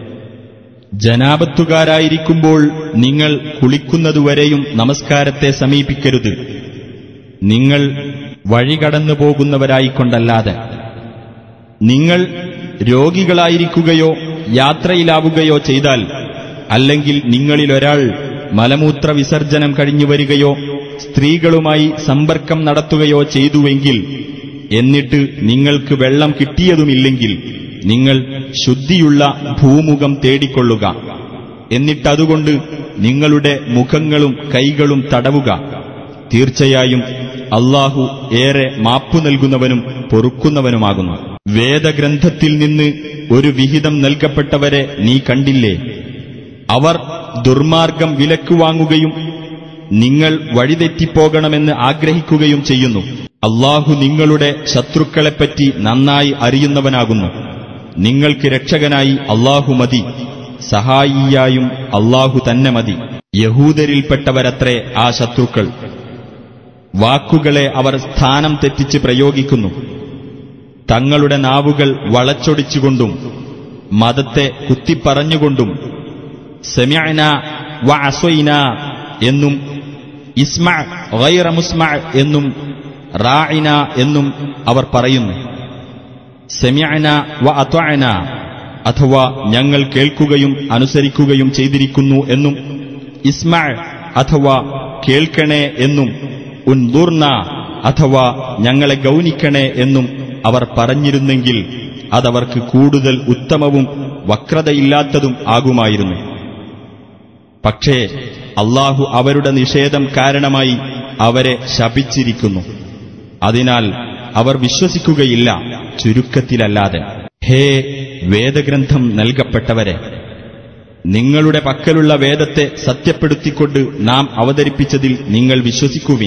ജനാപത്തുകാരായിരിക്കുമ്പോൾ നിങ്ങൾ കുളിക്കുന്നതുവരെയും നമസ്കാരത്തെ സമീപിക്കരുത് നിങ്ങൾ വഴികടന്നു പോകുന്നവരായിക്കൊണ്ടല്ലാതെ നിങ്ങൾ രോഗികളായിരിക്കുകയോ യാത്രയിലാവുകയോ ചെയ്താൽ അല്ലെങ്കിൽ നിങ്ങളിലൊരാൾ മലമൂത്ര വിസർജനം കഴിഞ്ഞു വരികയോ സ്ത്രീകളുമായി സമ്പർക്കം നടത്തുകയോ ചെയ്തുവെങ്കിൽ എന്നിട്ട് നിങ്ങൾക്ക് വെള്ളം കിട്ടിയതുമില്ലെങ്കിൽ നിങ്ങൾ ശുദ്ധിയുള്ള ഭൂമുഖം തേടിക്കൊള്ളുക എന്നിട്ടതുകൊണ്ട് നിങ്ങളുടെ മുഖങ്ങളും കൈകളും തടവുക തീർച്ചയായും അള്ളാഹു ഏറെ മാപ്പു നൽകുന്നവനും പൊറുക്കുന്നവനുമാകുന്നു വേദഗ്രന്ഥത്തിൽ നിന്ന് ഒരു വിഹിതം നൽകപ്പെട്ടവരെ നീ കണ്ടില്ലേ അവർ ദുർമാർഗം വിലക്ക് വാങ്ങുകയും നിങ്ങൾ വഴിതെറ്റിപ്പോകണമെന്ന് ആഗ്രഹിക്കുകയും ചെയ്യുന്നു അള്ളാഹു നിങ്ങളുടെ ശത്രുക്കളെപ്പറ്റി നന്നായി അറിയുന്നവനാകുന്നു നിങ്ങൾക്ക് രക്ഷകനായി അള്ളാഹു മതി സഹായിയായും അള്ളാഹു തന്നെ മതി യഹൂദരിൽപ്പെട്ടവരത്രേ ആ ശത്രുക്കൾ വാക്കുകളെ അവർ സ്ഥാനം തെറ്റിച്ച് പ്രയോഗിക്കുന്നു തങ്ങളുടെ നാവുകൾ വളച്ചൊടിച്ചുകൊണ്ടും മതത്തെ കുത്തിപ്പറഞ്ഞുകൊണ്ടും സെമ്യന വ അസ്വൈന എന്നും ഇസ്മ ഗൈറ മുസ്മ എന്നും റായിന എന്നും അവർ പറയുന്നു സെമ്യന വ അത്വന അഥവാ ഞങ്ങൾ കേൾക്കുകയും അനുസരിക്കുകയും ചെയ്തിരിക്കുന്നു എന്നും ഇസ്മ അഥവാ കേൾക്കണേ എന്നും ഉൻദുർന അഥവാ ഞങ്ങളെ ഗൗനിക്കണേ എന്നും അവർ പറഞ്ഞിരുന്നെങ്കിൽ അതവർക്ക് കൂടുതൽ ഉത്തമവും വക്രതയില്ലാത്തതും ആകുമായിരുന്നു പക്ഷേ അള്ളാഹു അവരുടെ നിഷേധം കാരണമായി അവരെ ശപിച്ചിരിക്കുന്നു അതിനാൽ അവർ വിശ്വസിക്കുകയില്ല ചുരുക്കത്തിലല്ലാതെ ഹേ വേദഗ്രന്ഥം നൽകപ്പെട്ടവരെ നിങ്ങളുടെ പക്കലുള്ള വേദത്തെ സത്യപ്പെടുത്തിക്കൊണ്ട് നാം അവതരിപ്പിച്ചതിൽ നിങ്ങൾ വിശ്വസിക്കുവിൻ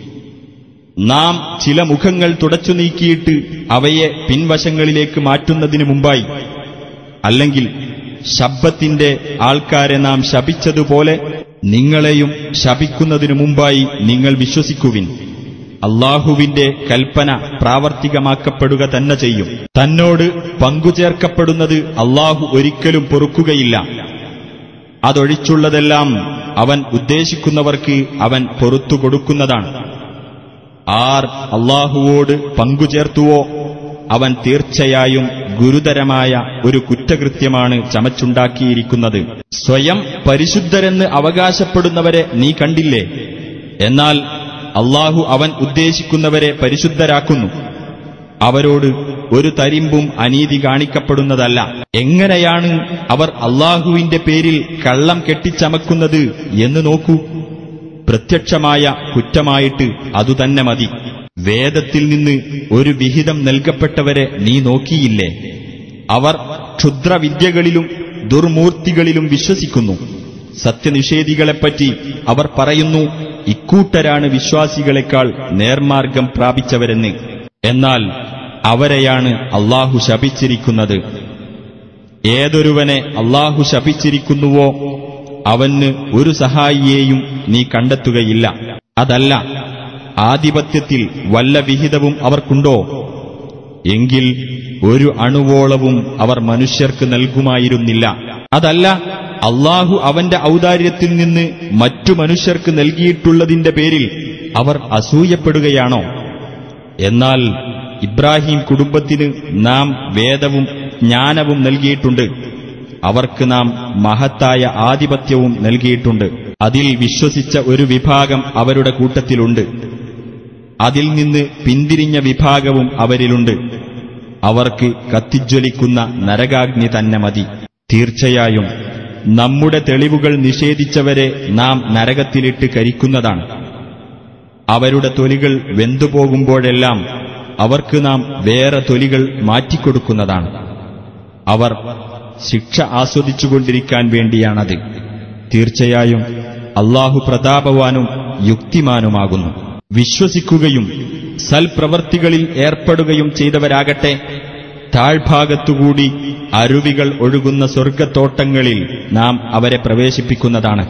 നാം ചില മുഖങ്ങൾ തുടച്ചു നീക്കിയിട്ട് അവയെ പിൻവശങ്ങളിലേക്ക് മാറ്റുന്നതിനു മുമ്പായി അല്ലെങ്കിൽ ശബ്ദത്തിന്റെ ആൾക്കാരെ നാം ശപിച്ചതുപോലെ നിങ്ങളെയും ശപിക്കുന്നതിനു മുമ്പായി നിങ്ങൾ വിശ്വസിക്കുവിൻ അള്ളാഹുവിന്റെ കൽപ്പന പ്രാവർത്തികമാക്കപ്പെടുക തന്നെ ചെയ്യും തന്നോട് പങ്കുചേർക്കപ്പെടുന്നത് അള്ളാഹു ഒരിക്കലും പൊറുക്കുകയില്ല അതൊഴിച്ചുള്ളതെല്ലാം അവൻ ഉദ്ദേശിക്കുന്നവർക്ക് അവൻ പൊറത്തു കൊടുക്കുന്നതാണ് ആർ അള്ളാഹുവോട് പങ്കുചേർത്തുവോ അവൻ തീർച്ചയായും ഗുരുതരമായ ഒരു കുറ്റകൃത്യമാണ് ചമച്ചുണ്ടാക്കിയിരിക്കുന്നത് സ്വയം പരിശുദ്ധരെന്ന് അവകാശപ്പെടുന്നവരെ നീ കണ്ടില്ലേ എന്നാൽ അള്ളാഹു അവൻ ഉദ്ദേശിക്കുന്നവരെ പരിശുദ്ധരാക്കുന്നു അവരോട് ഒരു തരിമ്പും അനീതി കാണിക്കപ്പെടുന്നതല്ല എങ്ങനെയാണ് അവർ അള്ളാഹുവിന്റെ പേരിൽ കള്ളം കെട്ടിച്ചമക്കുന്നത് എന്ന് നോക്കൂ പ്രത്യക്ഷമായ കുറ്റമായിട്ട് അതുതന്നെ മതി വേദത്തിൽ നിന്ന് ഒരു വിഹിതം നൽകപ്പെട്ടവരെ നീ നോക്കിയില്ലേ അവർ ക്ഷുദ്രവിദ്യകളിലും ദുർമൂർത്തികളിലും വിശ്വസിക്കുന്നു സത്യനിഷേധികളെപ്പറ്റി അവർ പറയുന്നു ഇക്കൂട്ടരാണ് വിശ്വാസികളെക്കാൾ നേർമാർഗം പ്രാപിച്ചവരെന്ന് എന്നാൽ അവരെയാണ് അള്ളാഹു ശപിച്ചിരിക്കുന്നത് ഏതൊരുവനെ അള്ളാഹു ശപിച്ചിരിക്കുന്നുവോ അവന് ഒരു സഹായിയെയും നീ കണ്ടെത്തുകയില്ല അതല്ല ആധിപത്യത്തിൽ വല്ല വിഹിതവും അവർക്കുണ്ടോ എങ്കിൽ ഒരു അണുവോളവും അവർ മനുഷ്യർക്ക് നൽകുമായിരുന്നില്ല അതല്ല അള്ളാഹു അവന്റെ ഔദാര്യത്തിൽ നിന്ന് മറ്റു മനുഷ്യർക്ക് നൽകിയിട്ടുള്ളതിന്റെ പേരിൽ അവർ അസൂയപ്പെടുകയാണോ എന്നാൽ ഇബ്രാഹിം കുടുംബത്തിന് നാം വേദവും ജ്ഞാനവും നൽകിയിട്ടുണ്ട് അവർക്ക് നാം മഹത്തായ ആധിപത്യവും നൽകിയിട്ടുണ്ട് അതിൽ വിശ്വസിച്ച ഒരു വിഭാഗം അവരുടെ കൂട്ടത്തിലുണ്ട് അതിൽ നിന്ന് പിന്തിരിഞ്ഞ വിഭാഗവും അവരിലുണ്ട് അവർക്ക് കത്തിജ്വലിക്കുന്ന നരകാഗ്നി തന്നെ മതി തീർച്ചയായും നമ്മുടെ തെളിവുകൾ നിഷേധിച്ചവരെ നാം നരകത്തിലിട്ട് കരിക്കുന്നതാണ് അവരുടെ തൊലികൾ വെന്തുപോകുമ്പോഴെല്ലാം അവർക്ക് നാം വേറെ തൊലികൾ മാറ്റിക്കൊടുക്കുന്നതാണ് അവർ ശിക്ഷ ആസ്വദിച്ചുകൊണ്ടിരിക്കാൻ വേണ്ടിയാണത് തീർച്ചയായും അള്ളാഹു പ്രതാപവാനും യുക്തിമാനുമാകുന്നു വിശ്വസിക്കുകയും സൽപ്രവർത്തികളിൽ ഏർപ്പെടുകയും ചെയ്തവരാകട്ടെ താഴ്ഭാഗത്തുകൂടി അരുവികൾ ഒഴുകുന്ന സ്വർഗത്തോട്ടങ്ങളിൽ നാം അവരെ പ്രവേശിപ്പിക്കുന്നതാണ്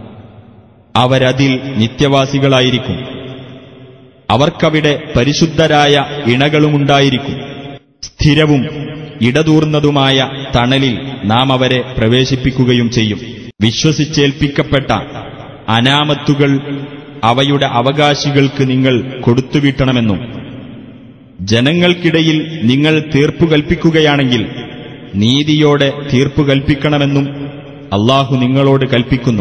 അവരതിൽ നിത്യവാസികളായിരിക്കും അവർക്കവിടെ പരിശുദ്ധരായ ഇണകളുമുണ്ടായിരിക്കും സ്ഥിരവും ഇടതൂർന്നതുമായ തണലിൽ നാം അവരെ പ്രവേശിപ്പിക്കുകയും ചെയ്യും വിശ്വസിച്ചേൽപ്പിക്കപ്പെട്ട അനാമത്തുകൾ അവയുടെ അവകാശികൾക്ക് നിങ്ങൾ കൊടുത്തുവിട്ടണമെന്നും ജനങ്ങൾക്കിടയിൽ നിങ്ങൾ തീർപ്പു കൽപ്പിക്കുകയാണെങ്കിൽ നീതിയോടെ തീർപ്പു കൽപ്പിക്കണമെന്നും അള്ളാഹു നിങ്ങളോട് കൽപ്പിക്കുന്നു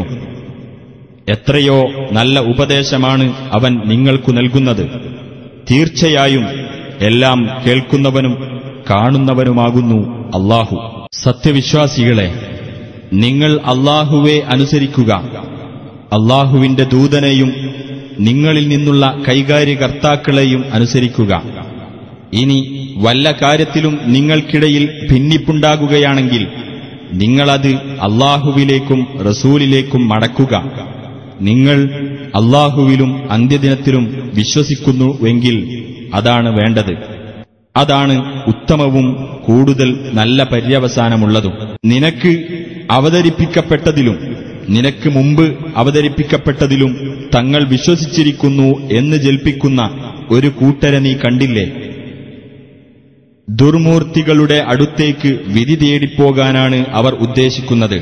എത്രയോ നല്ല ഉപദേശമാണ് അവൻ നിങ്ങൾക്കു നൽകുന്നത് തീർച്ചയായും എല്ലാം കേൾക്കുന്നവനും കാണുന്നവനുമാകുന്നു അള്ളാഹു സത്യവിശ്വാസികളെ നിങ്ങൾ അള്ളാഹുവെ അനുസരിക്കുക അള്ളാഹുവിന്റെ ദൂതനെയും നിങ്ങളിൽ നിന്നുള്ള കൈകാര്യകർത്താക്കളെയും അനുസരിക്കുക ഇനി വല്ല കാര്യത്തിലും നിങ്ങൾക്കിടയിൽ ഭിന്നിപ്പുണ്ടാകുകയാണെങ്കിൽ നിങ്ങളത് അള്ളാഹുവിലേക്കും റസൂലിലേക്കും മടക്കുക നിങ്ങൾ അള്ളാഹുവിലും അന്ത്യദിനത്തിലും വിശ്വസിക്കുന്നുവെങ്കിൽ അതാണ് വേണ്ടത് അതാണ് ഉത്തമവും കൂടുതൽ നല്ല പര്യവസാനമുള്ളതും നിനക്ക് അവതരിപ്പിക്കപ്പെട്ടതിലും നിനക്ക് മുമ്പ് അവതരിപ്പിക്കപ്പെട്ടതിലും തങ്ങൾ വിശ്വസിച്ചിരിക്കുന്നു എന്ന് ജൽപ്പിക്കുന്ന ഒരു കൂട്ടരെ നീ കണ്ടില്ലേ ദുർമൂർത്തികളുടെ അടുത്തേക്ക് വിധി തേടിപ്പോകാനാണ് അവർ ഉദ്ദേശിക്കുന്നത്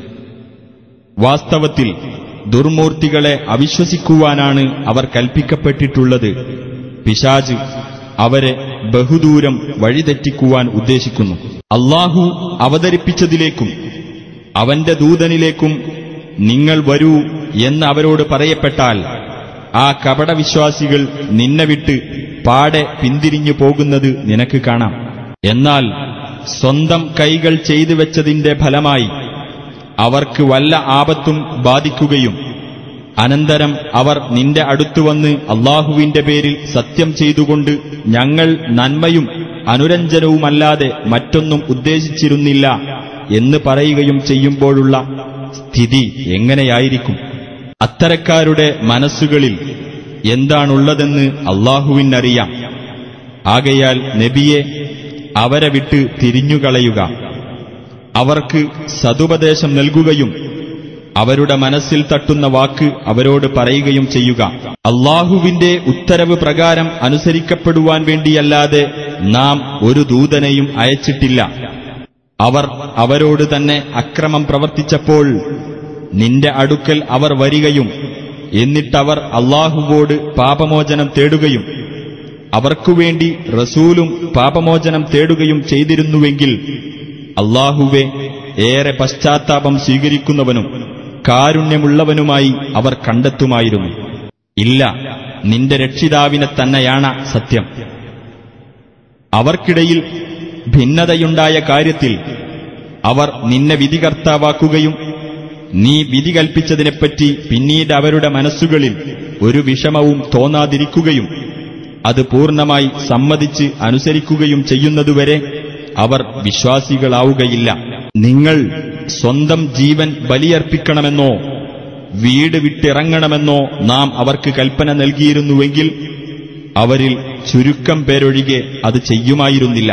വാസ്തവത്തിൽ ദുർമൂർത്തികളെ അവിശ്വസിക്കുവാനാണ് അവർ കൽപ്പിക്കപ്പെട്ടിട്ടുള്ളത് പിശാജ് അവരെ ബഹുദൂരം വഴിതെറ്റിക്കുവാൻ ഉദ്ദേശിക്കുന്നു അള്ളാഹു അവതരിപ്പിച്ചതിലേക്കും അവന്റെ ദൂതനിലേക്കും നിങ്ങൾ വരൂ എന്ന് അവരോട് പറയപ്പെട്ടാൽ ആ കപടവിശ്വാസികൾ നിന്നെ വിട്ട് പാടെ പിന്തിരിഞ്ഞു പോകുന്നത് നിനക്ക് കാണാം എന്നാൽ സ്വന്തം കൈകൾ ചെയ്തു വെച്ചതിന്റെ ഫലമായി അവർക്ക് വല്ല ആപത്തും ബാധിക്കുകയും അനന്തരം അവർ നിന്റെ അടുത്തുവന്ന് അള്ളാഹുവിന്റെ പേരിൽ സത്യം ചെയ്തുകൊണ്ട് ഞങ്ങൾ നന്മയും അനുരഞ്ജനവുമല്ലാതെ മറ്റൊന്നും ഉദ്ദേശിച്ചിരുന്നില്ല എന്ന് പറയുകയും ചെയ്യുമ്പോഴുള്ള സ്ഥിതി എങ്ങനെയായിരിക്കും അത്തരക്കാരുടെ മനസ്സുകളിൽ എന്താണുള്ളതെന്ന് അള്ളാഹുവിനറിയാം ആകയാൽ നബിയെ അവരെ വിട്ട് തിരിഞ്ഞുകളയുക അവർക്ക് സതുപദേശം നൽകുകയും അവരുടെ മനസ്സിൽ തട്ടുന്ന വാക്ക് അവരോട് പറയുകയും ചെയ്യുക അള്ളാഹുവിന്റെ ഉത്തരവ് പ്രകാരം അനുസരിക്കപ്പെടുവാൻ വേണ്ടിയല്ലാതെ നാം ഒരു ദൂതനെയും അയച്ചിട്ടില്ല അവർ അവരോട് തന്നെ അക്രമം പ്രവർത്തിച്ചപ്പോൾ നിന്റെ അടുക്കൽ അവർ വരികയും എന്നിട്ടവർ അള്ളാഹുവോട് പാപമോചനം തേടുകയും അവർക്കുവേണ്ടി റസൂലും പാപമോചനം തേടുകയും ചെയ്തിരുന്നുവെങ്കിൽ അള്ളാഹുവെ ഏറെ പശ്ചാത്താപം സ്വീകരിക്കുന്നവനും കാരുണ്യമുള്ളവനുമായി അവർ കണ്ടെത്തുമായിരുന്നു ഇല്ല നിന്റെ രക്ഷിതാവിനെ തന്നെയാണ് സത്യം അവർക്കിടയിൽ ഭിന്നതയുണ്ടായ കാര്യത്തിൽ അവർ നിന്നെ വിധികർത്താവാക്കുകയും നീ വിധി കൽപ്പിച്ചതിനെപ്പറ്റി പിന്നീട് അവരുടെ മനസ്സുകളിൽ ഒരു വിഷമവും തോന്നാതിരിക്കുകയും അത് പൂർണ്ണമായി സമ്മതിച്ച് അനുസരിക്കുകയും ചെയ്യുന്നതുവരെ അവർ വിശ്വാസികളാവുകയില്ല നിങ്ങൾ സ്വന്തം ജീവൻ ബലിയർപ്പിക്കണമെന്നോ വീട് വിട്ടിറങ്ങണമെന്നോ നാം അവർക്ക് കൽപ്പന നൽകിയിരുന്നുവെങ്കിൽ അവരിൽ ചുരുക്കം പേരൊഴികെ അത് ചെയ്യുമായിരുന്നില്ല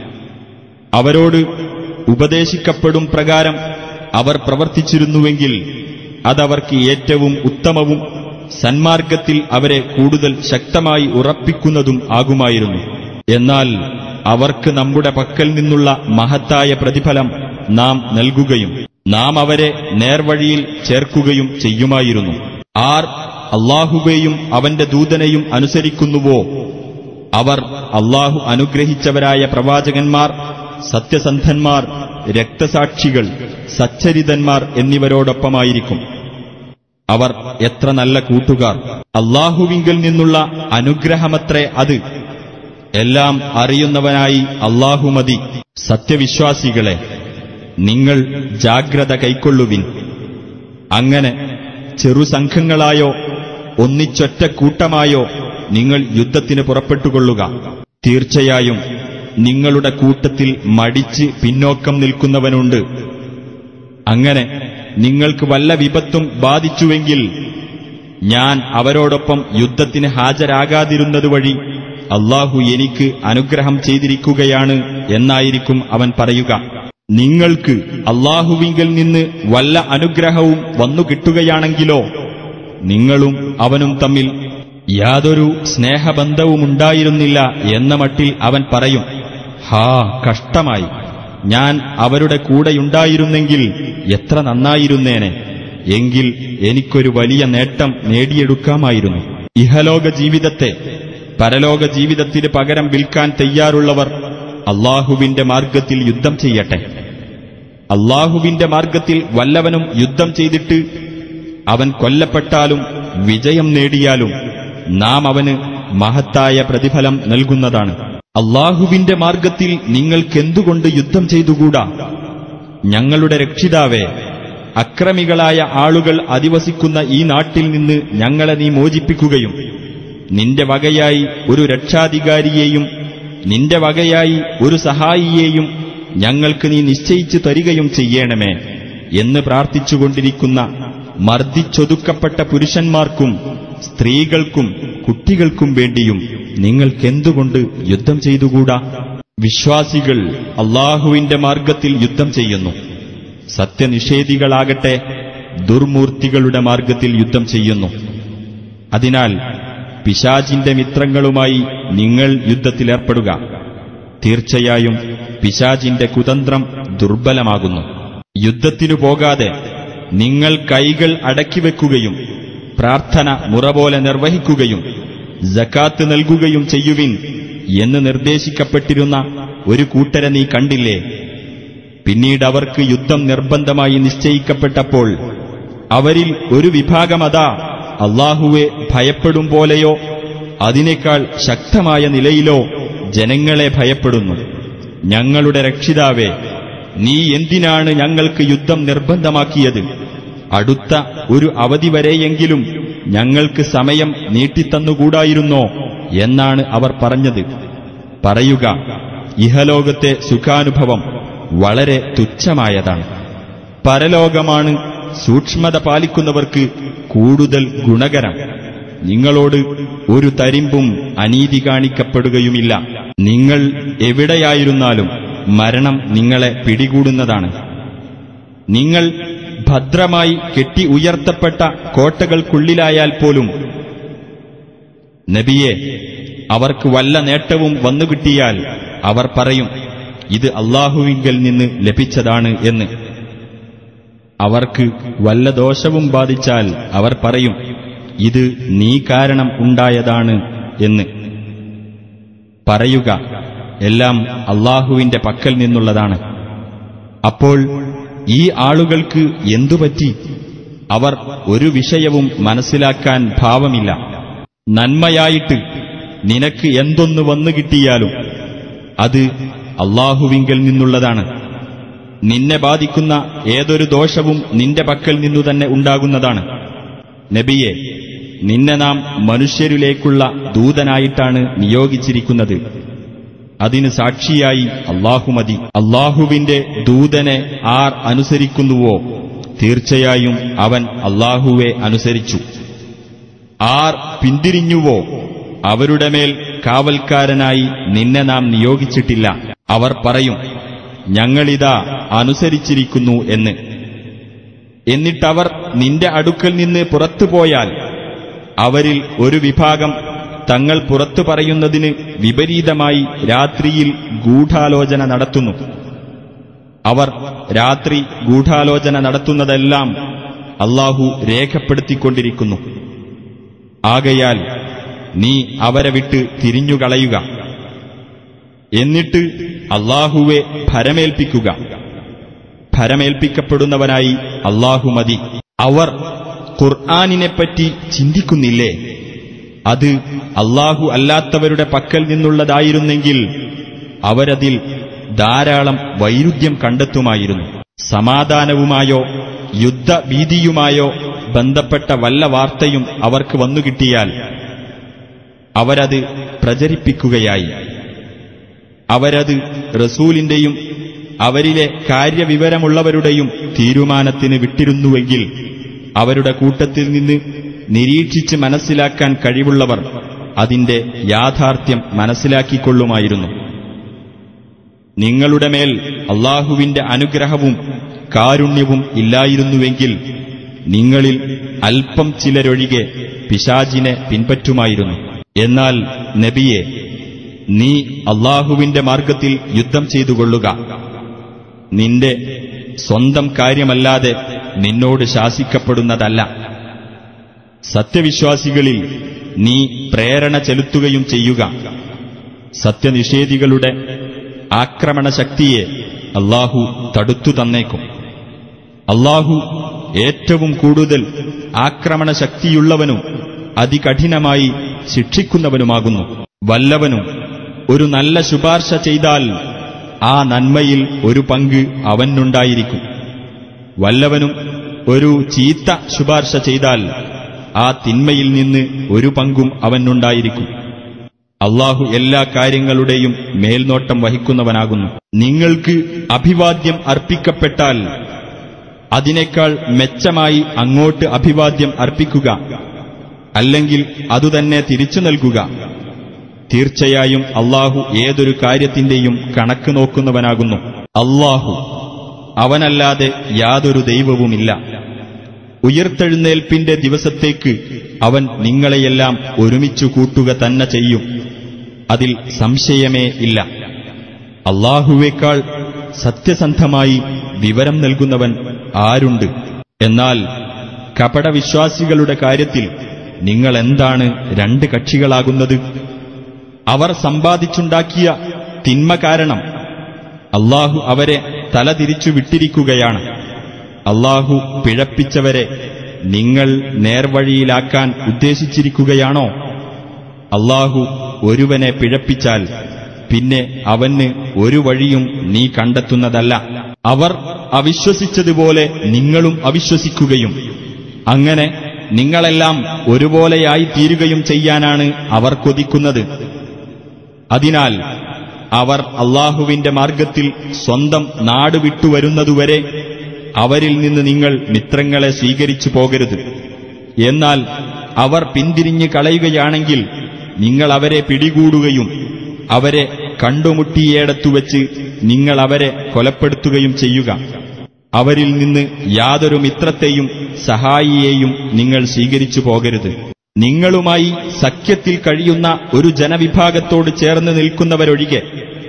അവരോട് ഉപദേശിക്കപ്പെടും പ്രകാരം അവർ പ്രവർത്തിച്ചിരുന്നുവെങ്കിൽ അതവർക്ക് ഏറ്റവും ഉത്തമവും സന്മാർഗത്തിൽ അവരെ കൂടുതൽ ശക്തമായി ഉറപ്പിക്കുന്നതും ആകുമായിരുന്നു എന്നാൽ അവർക്ക് നമ്മുടെ പക്കൽ നിന്നുള്ള മഹത്തായ പ്രതിഫലം നാം നൽകുകയും നാം അവരെ നേർവഴിയിൽ ചേർക്കുകയും ചെയ്യുമായിരുന്നു ആർ അള്ളാഹുവേയും അവന്റെ ദൂതനെയും അനുസരിക്കുന്നുവോ അവർ അള്ളാഹു അനുഗ്രഹിച്ചവരായ പ്രവാചകന്മാർ സത്യസന്ധന്മാർ രക്തസാക്ഷികൾ സച്ചരിതന്മാർ എന്നിവരോടൊപ്പമായിരിക്കും അവർ എത്ര നല്ല കൂട്ടുകാർ അള്ളാഹുവിങ്കിൽ നിന്നുള്ള അനുഗ്രഹമത്രേ അത് എല്ലാം അറിയുന്നവനായി അള്ളാഹു മതി സത്യവിശ്വാസികളെ നിങ്ങൾ ജാഗ്രത കൈക്കൊള്ളുവിൻ അങ്ങനെ ചെറുസംഘങ്ങളായോ ഒന്നിച്ചൊറ്റ കൂട്ടമായോ നിങ്ങൾ യുദ്ധത്തിന് പുറപ്പെട്ടുകൊള്ളുക തീർച്ചയായും നിങ്ങളുടെ കൂട്ടത്തിൽ മടിച്ച് പിന്നോക്കം നിൽക്കുന്നവനുണ്ട് അങ്ങനെ നിങ്ങൾക്ക് വല്ല വിപത്തും ബാധിച്ചുവെങ്കിൽ ഞാൻ അവരോടൊപ്പം യുദ്ധത്തിന് ഹാജരാകാതിരുന്നതുവഴി അള്ളാഹു എനിക്ക് അനുഗ്രഹം ചെയ്തിരിക്കുകയാണ് എന്നായിരിക്കും അവൻ പറയുക നിങ്ങൾക്ക് അള്ളാഹുവിങ്കിൽ നിന്ന് വല്ല അനുഗ്രഹവും വന്നു കിട്ടുകയാണെങ്കിലോ നിങ്ങളും അവനും തമ്മിൽ യാതൊരു സ്നേഹബന്ധവുമുണ്ടായിരുന്നില്ല എന്ന മട്ടിൽ അവൻ പറയും ഹാ കഷ്ടമായി ഞാൻ അവരുടെ കൂടെയുണ്ടായിരുന്നെങ്കിൽ എത്ര നന്നായിരുന്നേനെ എങ്കിൽ എനിക്കൊരു വലിയ നേട്ടം നേടിയെടുക്കാമായിരുന്നു ഇഹലോക ജീവിതത്തെ പരലോക ജീവിതത്തിന് പകരം വിൽക്കാൻ തയ്യാറുള്ളവർ അള്ളാഹുവിന്റെ മാർഗത്തിൽ യുദ്ധം ചെയ്യട്ടെ അള്ളാഹുവിന്റെ മാർഗത്തിൽ വല്ലവനും യുദ്ധം ചെയ്തിട്ട് അവൻ കൊല്ലപ്പെട്ടാലും വിജയം നേടിയാലും നാം അവന് മഹത്തായ പ്രതിഫലം നൽകുന്നതാണ് അള്ളാഹുവിന്റെ മാർഗത്തിൽ നിങ്ങൾക്കെന്തുകൊണ്ട് യുദ്ധം ചെയ്തുകൂടാ ഞങ്ങളുടെ രക്ഷിതാവേ അക്രമികളായ ആളുകൾ അധിവസിക്കുന്ന ഈ നാട്ടിൽ നിന്ന് ഞങ്ങളെ നീ മോചിപ്പിക്കുകയും നിന്റെ വകയായി ഒരു രക്ഷാധികാരിയെയും നിന്റെ വകയായി ഒരു സഹായിയെയും ഞങ്ങൾക്ക് നീ നിശ്ചയിച്ചു തരികയും ചെയ്യണമേ എന്ന് പ്രാർത്ഥിച്ചുകൊണ്ടിരിക്കുന്ന മർദ്ദിച്ചൊതുക്കപ്പെട്ട പുരുഷന്മാർക്കും സ്ത്രീകൾക്കും കുട്ടികൾക്കും വേണ്ടിയും നിങ്ങൾക്കെന്തുകൊണ്ട് യുദ്ധം ചെയ്തുകൂടാ വിശ്വാസികൾ അള്ളാഹുവിന്റെ മാർഗത്തിൽ യുദ്ധം ചെയ്യുന്നു സത്യനിഷേധികളാകട്ടെ ദുർമൂർത്തികളുടെ മാർഗത്തിൽ യുദ്ധം ചെയ്യുന്നു അതിനാൽ പിശാചിന്റെ മിത്രങ്ങളുമായി നിങ്ങൾ യുദ്ധത്തിലേർപ്പെടുക തീർച്ചയായും പിശാചിന്റെ കുതന്ത്രം ദുർബലമാകുന്നു യുദ്ധത്തിനു പോകാതെ നിങ്ങൾ കൈകൾ അടക്കിവെക്കുകയും പ്രാർത്ഥന മുറപോലെ നിർവഹിക്കുകയും ജക്കാത്ത് നൽകുകയും ചെയ്യുവിൻ എന്ന് നിർദ്ദേശിക്കപ്പെട്ടിരുന്ന ഒരു കൂട്ടരെ നീ കണ്ടില്ലേ പിന്നീട് അവർക്ക് യുദ്ധം നിർബന്ധമായി നിശ്ചയിക്കപ്പെട്ടപ്പോൾ അവരിൽ ഒരു വിഭാഗമതാ അള്ളാഹുവെ ഭയപ്പെടും പോലെയോ അതിനേക്കാൾ ശക്തമായ നിലയിലോ ജനങ്ങളെ ഭയപ്പെടുന്നു ഞങ്ങളുടെ രക്ഷിതാവേ നീ എന്തിനാണ് ഞങ്ങൾക്ക് യുദ്ധം നിർബന്ധമാക്കിയത് അടുത്ത ഒരു അവധി വരെയെങ്കിലും ഞങ്ങൾക്ക് സമയം നീട്ടിത്തന്നുകൂടായിരുന്നോ എന്നാണ് അവർ പറഞ്ഞത് പറയുക ഇഹലോകത്തെ സുഖാനുഭവം വളരെ തുച്ഛമായതാണ് പരലോകമാണ് സൂക്ഷ്മത പാലിക്കുന്നവർക്ക് കൂടുതൽ ഗുണകരം നിങ്ങളോട് ഒരു തരിമ്പും അനീതി കാണിക്കപ്പെടുകയുമില്ല നിങ്ങൾ എവിടെയായിരുന്നാലും മരണം നിങ്ങളെ പിടികൂടുന്നതാണ് നിങ്ങൾ ഭദ്രമായി കെട്ടി ഉയർത്തപ്പെട്ട കോട്ടകൾക്കുള്ളിലായാൽ പോലും നബിയെ അവർക്ക് വല്ല നേട്ടവും വന്നുകിട്ടിയാൽ അവർ പറയും ഇത് അള്ളാഹുവിങ്കൽ നിന്ന് ലഭിച്ചതാണ് എന്ന് അവർക്ക് വല്ല ദോഷവും ബാധിച്ചാൽ അവർ പറയും ഇത് നീ കാരണം ഉണ്ടായതാണ് എന്ന് പറയുക എല്ലാം അള്ളാഹുവിന്റെ പക്കൽ നിന്നുള്ളതാണ് അപ്പോൾ ഈ ആളുകൾക്ക് എന്തുപറ്റി അവർ ഒരു വിഷയവും മനസ്സിലാക്കാൻ ഭാവമില്ല നന്മയായിട്ട് നിനക്ക് എന്തൊന്നു വന്നു കിട്ടിയാലും അത് അള്ളാഹുവിങ്കൽ നിന്നുള്ളതാണ് നിന്നെ ബാധിക്കുന്ന ഏതൊരു ദോഷവും നിന്റെ പക്കൽ നിന്നു തന്നെ ഉണ്ടാകുന്നതാണ് നബിയെ നിന്നെ നാം മനുഷ്യരിലേക്കുള്ള ദൂതനായിട്ടാണ് നിയോഗിച്ചിരിക്കുന്നത് അതിന് സാക്ഷിയായി അള്ളാഹുമതി അള്ളാഹുവിന്റെ ദൂതനെ ആർ അനുസരിക്കുന്നുവോ തീർച്ചയായും അവൻ അള്ളാഹുവെ അനുസരിച്ചു ആർ പിന്തിരിഞ്ഞുവോ അവരുടെ മേൽ കാവൽക്കാരനായി നിന്നെ നാം നിയോഗിച്ചിട്ടില്ല അവർ പറയും ഞങ്ങളിതാ അനുസരിച്ചിരിക്കുന്നു എന്ന് എന്നിട്ടവർ നിന്റെ അടുക്കൽ നിന്ന് പുറത്തുപോയാൽ അവരിൽ ഒരു വിഭാഗം തങ്ങൾ പുറത്തു പറയുന്നതിന് വിപരീതമായി രാത്രിയിൽ ഗൂഢാലോചന നടത്തുന്നു അവർ രാത്രി ഗൂഢാലോചന നടത്തുന്നതെല്ലാം അള്ളാഹു രേഖപ്പെടുത്തിക്കൊണ്ടിരിക്കുന്നു ആകയാൽ നീ അവരെ വിട്ട് തിരിഞ്ഞുകളയുക എന്നിട്ട് അള്ളാഹുവെ ഭരമേൽപ്പിക്കുക ഭരമേൽപ്പിക്കപ്പെടുന്നവനായി അള്ളാഹു മതി അവർ ഖുർആാനിനെപ്പറ്റി ചിന്തിക്കുന്നില്ലേ അത് അള്ളാഹു അല്ലാത്തവരുടെ പക്കൽ നിന്നുള്ളതായിരുന്നെങ്കിൽ അവരതിൽ ധാരാളം വൈരുദ്ധ്യം കണ്ടെത്തുമായിരുന്നു സമാധാനവുമായോ യുദ്ധഭീതിയുമായോ ബന്ധപ്പെട്ട വല്ല വാർത്തയും അവർക്ക് വന്നുകിട്ടിയാൽ അവരത് പ്രചരിപ്പിക്കുകയായി അവരത് റസൂലിന്റെയും അവരിലെ കാര്യവിവരമുള്ളവരുടെയും തീരുമാനത്തിന് വിട്ടിരുന്നുവെങ്കിൽ അവരുടെ കൂട്ടത്തിൽ നിന്ന് നിരീക്ഷിച്ച് മനസ്സിലാക്കാൻ കഴിവുള്ളവർ അതിന്റെ യാഥാർത്ഥ്യം മനസ്സിലാക്കിക്കൊള്ളുമായിരുന്നു നിങ്ങളുടെ മേൽ അള്ളാഹുവിന്റെ അനുഗ്രഹവും കാരുണ്യവും ഇല്ലായിരുന്നുവെങ്കിൽ നിങ്ങളിൽ അല്പം ചിലരൊഴികെ പിശാജിനെ പിൻപറ്റുമായിരുന്നു എന്നാൽ നബിയെ നീ അള്ളാഹുവിന്റെ മാർഗത്തിൽ യുദ്ധം ചെയ്തുകൊള്ളുക നിന്റെ സ്വന്തം കാര്യമല്ലാതെ നിന്നോട് ശാസിക്കപ്പെടുന്നതല്ല സത്യവിശ്വാസികളിൽ നീ പ്രേരണ ചെലുത്തുകയും ചെയ്യുക സത്യനിഷേധികളുടെ ആക്രമണശക്തിയെ അള്ളാഹു തടുത്തു തന്നേക്കും അള്ളാഹു ഏറ്റവും കൂടുതൽ ആക്രമണശക്തിയുള്ളവനും അതികഠിനമായി ശിക്ഷിക്കുന്നവനുമാകുന്നു വല്ലവനും ഒരു നല്ല ശുപാർശ ചെയ്താൽ ആ നന്മയിൽ ഒരു പങ്ക് അവനുണ്ടായിരിക്കും വല്ലവനും ഒരു ചീത്ത ശുപാർശ ചെയ്താൽ ആ തിന്മയിൽ നിന്ന് ഒരു പങ്കും അവനുണ്ടായിരിക്കും അള്ളാഹു എല്ലാ കാര്യങ്ങളുടെയും മേൽനോട്ടം വഹിക്കുന്നവനാകുന്നു നിങ്ങൾക്ക് അഭിവാദ്യം അർപ്പിക്കപ്പെട്ടാൽ അതിനേക്കാൾ മെച്ചമായി അങ്ങോട്ട് അഭിവാദ്യം അർപ്പിക്കുക അല്ലെങ്കിൽ അതുതന്നെ തിരിച്ചു നൽകുക തീർച്ചയായും അള്ളാഹു ഏതൊരു കാര്യത്തിന്റെയും കണക്ക് നോക്കുന്നവനാകുന്നു അള്ളാഹു അവനല്ലാതെ യാതൊരു ദൈവവുമില്ല ഉയർത്തെഴുന്നേൽപ്പിന്റെ ദിവസത്തേക്ക് അവൻ നിങ്ങളെയെല്ലാം ഒരുമിച്ചു കൂട്ടുക തന്നെ ചെയ്യും അതിൽ സംശയമേ ഇല്ല അള്ളാഹുവേക്കാൾ സത്യസന്ധമായി വിവരം നൽകുന്നവൻ ആരുണ്ട് എന്നാൽ കപടവിശ്വാസികളുടെ കാര്യത്തിൽ നിങ്ങൾ എന്താണ് രണ്ട് കക്ഷികളാകുന്നത് അവർ സമ്പാദിച്ചുണ്ടാക്കിയ തിന്മ കാരണം അള്ളാഹു അവരെ തലതിരിച്ചു വിട്ടിരിക്കുകയാണ് അള്ളാഹു പിഴപ്പിച്ചവരെ നിങ്ങൾ നേർവഴിയിലാക്കാൻ ഉദ്ദേശിച്ചിരിക്കുകയാണോ അള്ളാഹു ഒരുവനെ പിഴപ്പിച്ചാൽ പിന്നെ അവന് ഒരു വഴിയും നീ കണ്ടെത്തുന്നതല്ല അവർ അവിശ്വസിച്ചതുപോലെ നിങ്ങളും അവിശ്വസിക്കുകയും അങ്ങനെ നിങ്ങളെല്ലാം ഒരുപോലെയായി തീരുകയും ചെയ്യാനാണ് അവർ കൊതിക്കുന്നത് അതിനാൽ അവർ അള്ളാഹുവിന്റെ മാർഗത്തിൽ സ്വന്തം നാട് വിട്ടുവരുന്നതുവരെ അവരിൽ നിന്ന് നിങ്ങൾ മിത്രങ്ങളെ സ്വീകരിച്ചു പോകരുത് എന്നാൽ അവർ പിന്തിരിഞ്ഞ് കളയുകയാണെങ്കിൽ നിങ്ങൾ അവരെ പിടികൂടുകയും അവരെ കണ്ടുമുട്ടിയേടത്തുവെച്ച് നിങ്ങൾ അവരെ കൊലപ്പെടുത്തുകയും ചെയ്യുക അവരിൽ നിന്ന് യാതൊരു മിത്രത്തെയും സഹായിയെയും നിങ്ങൾ സ്വീകരിച്ചു പോകരുത് നിങ്ങളുമായി സഖ്യത്തിൽ കഴിയുന്ന ഒരു ജനവിഭാഗത്തോട് ചേർന്ന് നിൽക്കുന്നവരൊഴികെ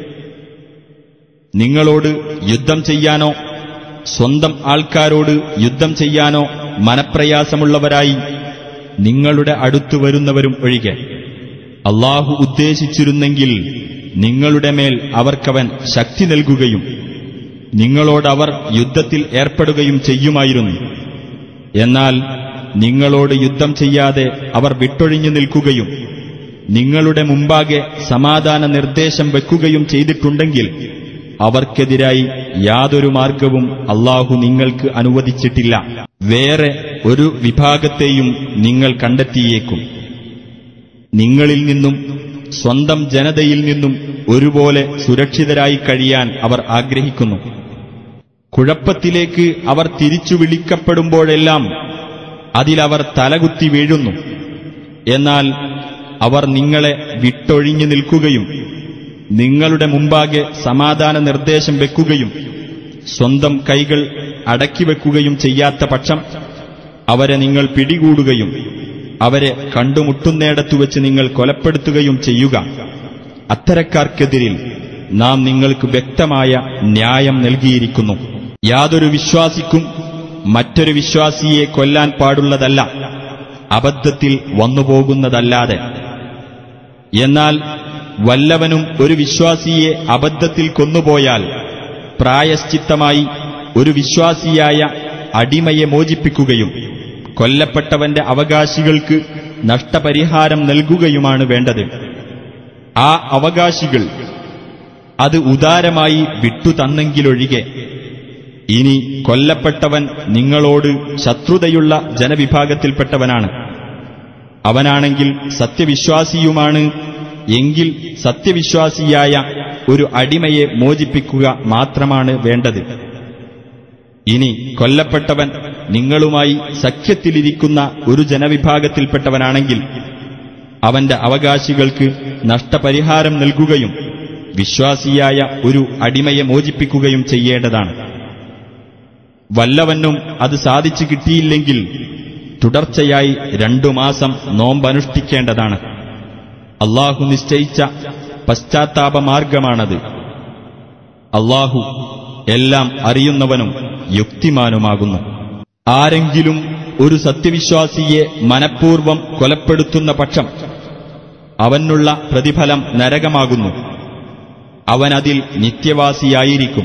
നിങ്ങളോട് യുദ്ധം ചെയ്യാനോ സ്വന്തം ആൾക്കാരോട് യുദ്ധം ചെയ്യാനോ മനപ്രയാസമുള്ളവരായി നിങ്ങളുടെ അടുത്തു വരുന്നവരും ഒഴികെ അള്ളാഹു ഉദ്ദേശിച്ചിരുന്നെങ്കിൽ നിങ്ങളുടെ മേൽ അവർക്കവൻ ശക്തി നൽകുകയും നിങ്ങളോടവർ യുദ്ധത്തിൽ ഏർപ്പെടുകയും ചെയ്യുമായിരുന്നു എന്നാൽ നിങ്ങളോട് യുദ്ധം ചെയ്യാതെ അവർ വിട്ടൊഴിഞ്ഞു നിൽക്കുകയും നിങ്ങളുടെ മുമ്പാകെ സമാധാന നിർദ്ദേശം വെക്കുകയും ചെയ്തിട്ടുണ്ടെങ്കിൽ അവർക്കെതിരായി യാതൊരു മാർഗവും അള്ളാഹു നിങ്ങൾക്ക് അനുവദിച്ചിട്ടില്ല വേറെ ഒരു വിഭാഗത്തെയും നിങ്ങൾ കണ്ടെത്തിയേക്കും നിങ്ങളിൽ നിന്നും സ്വന്തം ജനതയിൽ നിന്നും ഒരുപോലെ സുരക്ഷിതരായി കഴിയാൻ അവർ ആഗ്രഹിക്കുന്നു കുഴപ്പത്തിലേക്ക് അവർ തിരിച്ചു വിളിക്കപ്പെടുമ്പോഴെല്ലാം അതിലവർ തലകുത്തി വീഴുന്നു എന്നാൽ അവർ നിങ്ങളെ വിട്ടൊഴിഞ്ഞു നിൽക്കുകയും നിങ്ങളുടെ മുമ്പാകെ സമാധാന നിർദ്ദേശം വെക്കുകയും സ്വന്തം കൈകൾ അടക്കിവെക്കുകയും ചെയ്യാത്ത പക്ഷം അവരെ നിങ്ങൾ പിടികൂടുകയും അവരെ കണ്ടുമുട്ടുന്നിടത്തു വെച്ച് നിങ്ങൾ കൊലപ്പെടുത്തുകയും ചെയ്യുക അത്തരക്കാർക്കെതിരിൽ നാം നിങ്ങൾക്ക് വ്യക്തമായ ന്യായം നൽകിയിരിക്കുന്നു യാതൊരു വിശ്വാസിക്കും മറ്റൊരു വിശ്വാസിയെ കൊല്ലാൻ പാടുള്ളതല്ല അബദ്ധത്തിൽ വന്നുപോകുന്നതല്ലാതെ എന്നാൽ വല്ലവനും ഒരു വിശ്വാസിയെ അബദ്ധത്തിൽ കൊന്നുപോയാൽ പ്രായശ്ചിത്തമായി ഒരു വിശ്വാസിയായ അടിമയെ മോചിപ്പിക്കുകയും കൊല്ലപ്പെട്ടവന്റെ അവകാശികൾക്ക് നഷ്ടപരിഹാരം നൽകുകയുമാണ് വേണ്ടത് ആ അവകാശികൾ അത് ഉദാരമായി വിട്ടുതന്നെങ്കിലൊഴികെ ഇനി കൊല്ലപ്പെട്ടവൻ നിങ്ങളോട് ശത്രുതയുള്ള ജനവിഭാഗത്തിൽപ്പെട്ടവനാണ് അവനാണെങ്കിൽ സത്യവിശ്വാസിയുമാണ് എങ്കിൽ സത്യവിശ്വാസിയായ ഒരു അടിമയെ മോചിപ്പിക്കുക മാത്രമാണ് വേണ്ടത് ഇനി കൊല്ലപ്പെട്ടവൻ നിങ്ങളുമായി സഖ്യത്തിലിരിക്കുന്ന ഒരു ജനവിഭാഗത്തിൽപ്പെട്ടവനാണെങ്കിൽ അവന്റെ അവകാശികൾക്ക് നഷ്ടപരിഹാരം നൽകുകയും വിശ്വാസിയായ ഒരു അടിമയെ മോചിപ്പിക്കുകയും ചെയ്യേണ്ടതാണ് വല്ലവനും അത് സാധിച്ചു കിട്ടിയില്ലെങ്കിൽ തുടർച്ചയായി രണ്ടു മാസം നോമ്പനുഷ്ഠിക്കേണ്ടതാണ് അള്ളാഹു നിശ്ചയിച്ച പശ്ചാത്താപമാർഗമാണത് അള്ളാഹു എല്ലാം അറിയുന്നവനും യുക്തിമാനുമാകുന്നു ആരെങ്കിലും ഒരു സത്യവിശ്വാസിയെ മനഃപൂർവം കൊലപ്പെടുത്തുന്ന പക്ഷം അവനുള്ള പ്രതിഫലം നരകമാകുന്നു അവനതിൽ നിത്യവാസിയായിരിക്കും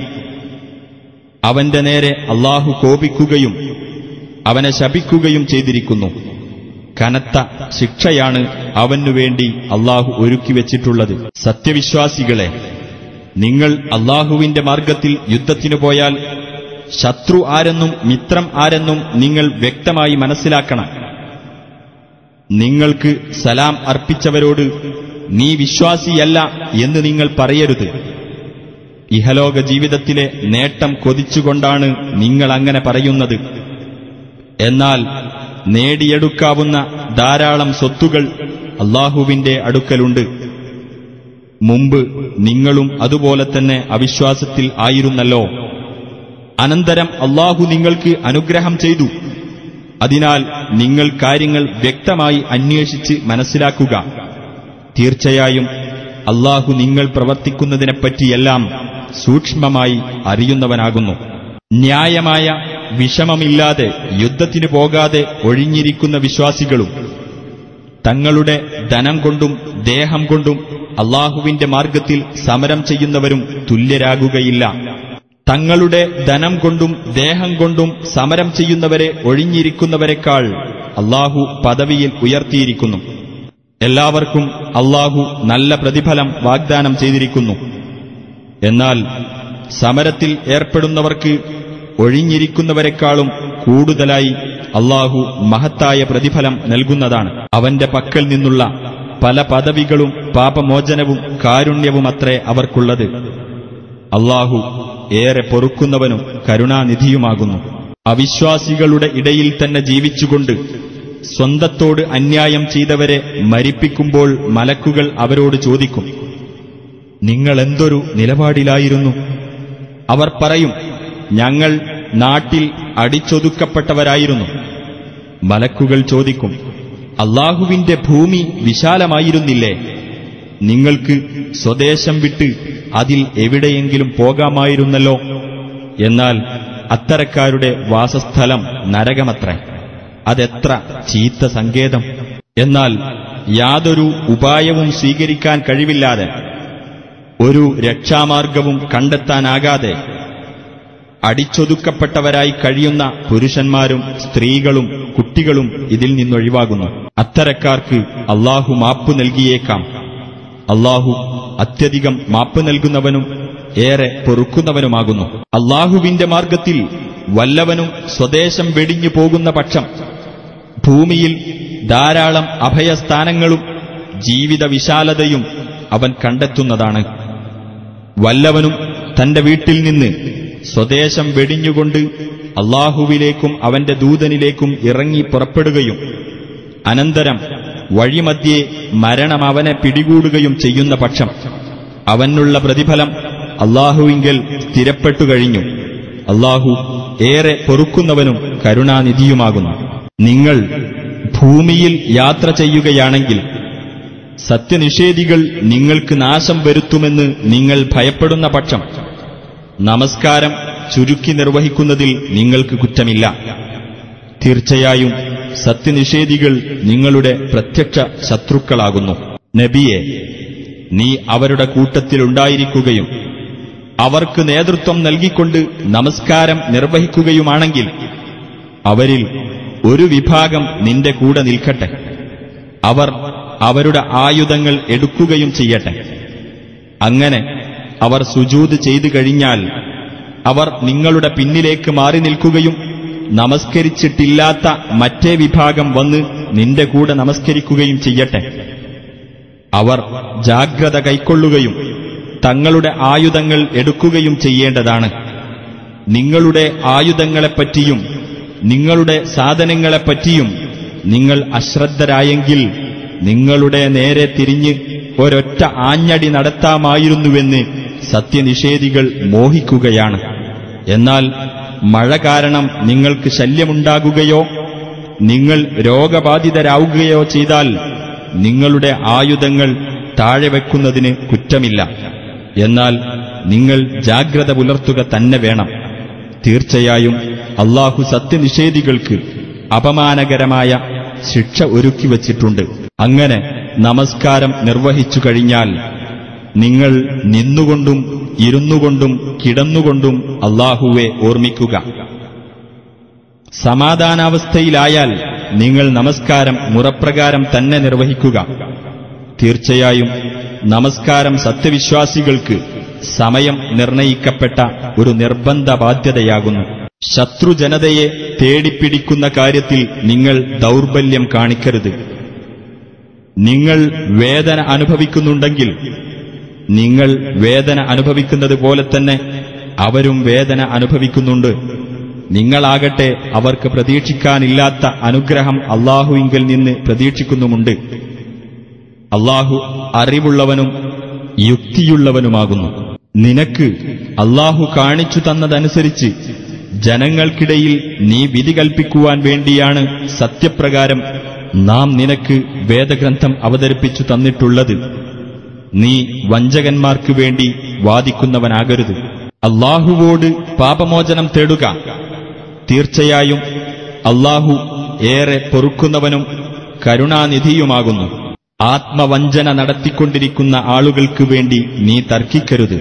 അവന്റെ നേരെ അള്ളാഹു കോപിക്കുകയും അവനെ ശപിക്കുകയും ചെയ്തിരിക്കുന്നു കനത്ത ശിക്ഷയാണ് അവനുവേണ്ടി അള്ളാഹു ഒരുക്കിവെച്ചിട്ടുള്ളത് സത്യവിശ്വാസികളെ നിങ്ങൾ അള്ളാഹുവിന്റെ മാർഗത്തിൽ യുദ്ധത്തിനു പോയാൽ ശത്രു ആരെന്നും മിത്രം ആരെന്നും നിങ്ങൾ വ്യക്തമായി മനസ്സിലാക്കണം നിങ്ങൾക്ക് സലാം അർപ്പിച്ചവരോട് നീ വിശ്വാസിയല്ല എന്ന് നിങ്ങൾ പറയരുത് ഇഹലോക ജീവിതത്തിലെ നേട്ടം കൊതിച്ചുകൊണ്ടാണ് നിങ്ങൾ അങ്ങനെ പറയുന്നത് എന്നാൽ നേടിയെടുക്കാവുന്ന ധാരാളം സ്വത്തുകൾ അള്ളാഹുവിന്റെ അടുക്കലുണ്ട് മുമ്പ് നിങ്ങളും അതുപോലെ തന്നെ അവിശ്വാസത്തിൽ ആയിരുന്നല്ലോ അനന്തരം അള്ളാഹു നിങ്ങൾക്ക് അനുഗ്രഹം ചെയ്തു അതിനാൽ നിങ്ങൾ കാര്യങ്ങൾ വ്യക്തമായി അന്വേഷിച്ച് മനസ്സിലാക്കുക തീർച്ചയായും അള്ളാഹു നിങ്ങൾ പ്രവർത്തിക്കുന്നതിനെപ്പറ്റിയെല്ലാം സൂക്ഷ്മമായി അറിയുന്നവനാകുന്നു ന്യായമായ വിഷമമില്ലാതെ യുദ്ധത്തിനു പോകാതെ ഒഴിഞ്ഞിരിക്കുന്ന വിശ്വാസികളും തങ്ങളുടെ ധനം കൊണ്ടും ദേഹം കൊണ്ടും അള്ളാഹുവിന്റെ മാർഗത്തിൽ സമരം ചെയ്യുന്നവരും തുല്യരാകുകയില്ല തങ്ങളുടെ ധനം കൊണ്ടും ദേഹം കൊണ്ടും സമരം ചെയ്യുന്നവരെ ഒഴിഞ്ഞിരിക്കുന്നവരെക്കാൾ അള്ളാഹു പദവിയിൽ ഉയർത്തിയിരിക്കുന്നു എല്ലാവർക്കും അള്ളാഹു നല്ല പ്രതിഫലം വാഗ്ദാനം ചെയ്തിരിക്കുന്നു എന്നാൽ സമരത്തിൽ ഏർപ്പെടുന്നവർക്ക് ഒഴിഞ്ഞിരിക്കുന്നവരെക്കാളും കൂടുതലായി അള്ളാഹു മഹത്തായ പ്രതിഫലം നൽകുന്നതാണ് അവന്റെ പക്കൽ നിന്നുള്ള പല പദവികളും പാപമോചനവും കാരുണ്യവുമത്രേ അവർക്കുള്ളത് അള്ളാഹു ഏറെ പൊറുക്കുന്നവനും കരുണാനിധിയുമാകുന്നു അവിശ്വാസികളുടെ ഇടയിൽ തന്നെ ജീവിച്ചുകൊണ്ട് സ്വന്തത്തോട് അന്യായം ചെയ്തവരെ മരിപ്പിക്കുമ്പോൾ മലക്കുകൾ അവരോട് ചോദിക്കും നിങ്ങൾ എന്തൊരു നിലപാടിലായിരുന്നു അവർ പറയും ഞങ്ങൾ നാട്ടിൽ അടിച്ചൊതുക്കപ്പെട്ടവരായിരുന്നു മലക്കുകൾ ചോദിക്കും അള്ളാഹുവിന്റെ ഭൂമി വിശാലമായിരുന്നില്ലേ നിങ്ങൾക്ക് സ്വദേശം വിട്ട് അതിൽ എവിടെയെങ്കിലും പോകാമായിരുന്നല്ലോ എന്നാൽ അത്തരക്കാരുടെ വാസസ്ഥലം നരകമത്രേ അതെത്ര ചീത്ത സങ്കേതം എന്നാൽ യാതൊരു ഉപായവും സ്വീകരിക്കാൻ കഴിവില്ലാതെ ഒരു രക്ഷാമാർഗവും കണ്ടെത്താനാകാതെ അടിച്ചൊതുക്കപ്പെട്ടവരായി കഴിയുന്ന പുരുഷന്മാരും സ്ത്രീകളും കുട്ടികളും ഇതിൽ നിന്നൊഴിവാകുന്നു അത്തരക്കാർക്ക് അള്ളാഹു മാപ്പ് നൽകിയേക്കാം അള്ളാഹു അത്യധികം മാപ്പ് നൽകുന്നവനും ഏറെ പൊറുക്കുന്നവനുമാകുന്നു അള്ളാഹുവിന്റെ മാർഗത്തിൽ വല്ലവനും സ്വദേശം വെടിഞ്ഞു പോകുന്ന പക്ഷം ഭൂമിയിൽ ധാരാളം അഭയസ്ഥാനങ്ങളും ജീവിത വിശാലതയും അവൻ കണ്ടെത്തുന്നതാണ് വല്ലവനും തന്റെ വീട്ടിൽ നിന്ന് സ്വദേശം വെടിഞ്ഞുകൊണ്ട് അള്ളാഹുവിലേക്കും അവന്റെ ദൂതനിലേക്കും ഇറങ്ങി പുറപ്പെടുകയും അനന്തരം വഴിമധ്യേ മരണം അവനെ പിടികൂടുകയും ചെയ്യുന്ന പക്ഷം അവനുള്ള പ്രതിഫലം അള്ളാഹുവിങ്കൽ സ്ഥിരപ്പെട്ടു കഴിഞ്ഞു അള്ളാഹു ഏറെ പൊറുക്കുന്നവനും കരുണാനിധിയുമാകുന്നു നിങ്ങൾ ഭൂമിയിൽ യാത്ര ചെയ്യുകയാണെങ്കിൽ സത്യനിഷേധികൾ നിങ്ങൾക്ക് നാശം വരുത്തുമെന്ന് നിങ്ങൾ ഭയപ്പെടുന്ന പക്ഷം നമസ്കാരം ചുരുക്കി നിർവഹിക്കുന്നതിൽ നിങ്ങൾക്ക് കുറ്റമില്ല തീർച്ചയായും സത്യനിഷേധികൾ നിങ്ങളുടെ പ്രത്യക്ഷ ശത്രുക്കളാകുന്നു നബിയെ നീ അവരുടെ കൂട്ടത്തിലുണ്ടായിരിക്കുകയും അവർക്ക് നേതൃത്വം നൽകിക്കൊണ്ട് നമസ്കാരം നിർവഹിക്കുകയുമാണെങ്കിൽ അവരിൽ ഒരു വിഭാഗം നിന്റെ കൂടെ നിൽക്കട്ടെ അവർ അവരുടെ ആയുധങ്ങൾ എടുക്കുകയും ചെയ്യട്ടെ അങ്ങനെ അവർ സുജൂത് ചെയ്തു കഴിഞ്ഞാൽ അവർ നിങ്ങളുടെ പിന്നിലേക്ക് മാറി നിൽക്കുകയും നമസ്കരിച്ചിട്ടില്ലാത്ത മറ്റേ വിഭാഗം വന്ന് നിന്റെ കൂടെ നമസ്കരിക്കുകയും ചെയ്യട്ടെ അവർ ജാഗ്രത കൈക്കൊള്ളുകയും തങ്ങളുടെ ആയുധങ്ങൾ എടുക്കുകയും ചെയ്യേണ്ടതാണ് നിങ്ങളുടെ ആയുധങ്ങളെപ്പറ്റിയും നിങ്ങളുടെ സാധനങ്ങളെപ്പറ്റിയും നിങ്ങൾ അശ്രദ്ധരായെങ്കിൽ നിങ്ങളുടെ നേരെ തിരിഞ്ഞ് ഒരൊറ്റ ആഞ്ഞടി നടത്താമായിരുന്നുവെന്ന് സത്യനിഷേധികൾ മോഹിക്കുകയാണ് എന്നാൽ മഴ കാരണം നിങ്ങൾക്ക് ശല്യമുണ്ടാകുകയോ നിങ്ങൾ രോഗബാധിതരാവുകയോ ചെയ്താൽ നിങ്ങളുടെ ആയുധങ്ങൾ താഴെ വെക്കുന്നതിന് കുറ്റമില്ല എന്നാൽ നിങ്ങൾ ജാഗ്രത പുലർത്തുക തന്നെ വേണം തീർച്ചയായും അള്ളാഹു സത്യനിഷേധികൾക്ക് അപമാനകരമായ ശിക്ഷ ഒരുക്കി വച്ചിട്ടുണ്ട് അങ്ങനെ നമസ്കാരം നിർവഹിച്ചു കഴിഞ്ഞാൽ നിങ്ങൾ നിന്നുകൊണ്ടും ഇരുന്നുകൊണ്ടും കിടന്നുകൊണ്ടും അള്ളാഹുവെ ഓർമ്മിക്കുക സമാധാനാവസ്ഥയിലായാൽ നിങ്ങൾ നമസ്കാരം മുറപ്രകാരം തന്നെ നിർവഹിക്കുക തീർച്ചയായും നമസ്കാരം സത്യവിശ്വാസികൾക്ക് സമയം നിർണയിക്കപ്പെട്ട ഒരു നിർബന്ധ ബാധ്യതയാകുന്നു ശത്രുജനതയെ തേടിപ്പിടിക്കുന്ന കാര്യത്തിൽ നിങ്ങൾ ദൗർബല്യം കാണിക്കരുത് നിങ്ങൾ വേദന അനുഭവിക്കുന്നുണ്ടെങ്കിൽ നിങ്ങൾ വേദന അനുഭവിക്കുന്നത് പോലെ തന്നെ അവരും വേദന അനുഭവിക്കുന്നുണ്ട് നിങ്ങളാകട്ടെ അവർക്ക് പ്രതീക്ഷിക്കാനില്ലാത്ത അനുഗ്രഹം അള്ളാഹുവിങ്കിൽ നിന്ന് പ്രതീക്ഷിക്കുന്നുമുണ്ട് അള്ളാഹു അറിവുള്ളവനും യുക്തിയുള്ളവനുമാകുന്നു നിനക്ക് അള്ളാഹു കാണിച്ചു തന്നതനുസരിച്ച് ജനങ്ങൾക്കിടയിൽ നീ വിധി കൽപ്പിക്കുവാൻ വേണ്ടിയാണ് സത്യപ്രകാരം നാം നിനക്ക് വേദഗ്രന്ഥം അവതരിപ്പിച്ചു തന്നിട്ടുള്ളത് നീ വഞ്ചകന്മാർക്ക് വേണ്ടി വാദിക്കുന്നവനാകരുത് അള്ളാഹുവോട് പാപമോചനം തേടുക തീർച്ചയായും അള്ളാഹു ഏറെ പൊറുക്കുന്നവനും കരുണാനിധിയുമാകുന്നു ആത്മവഞ്ചന നടത്തിക്കൊണ്ടിരിക്കുന്ന ആളുകൾക്ക് വേണ്ടി നീ തർക്കിക്കരുത്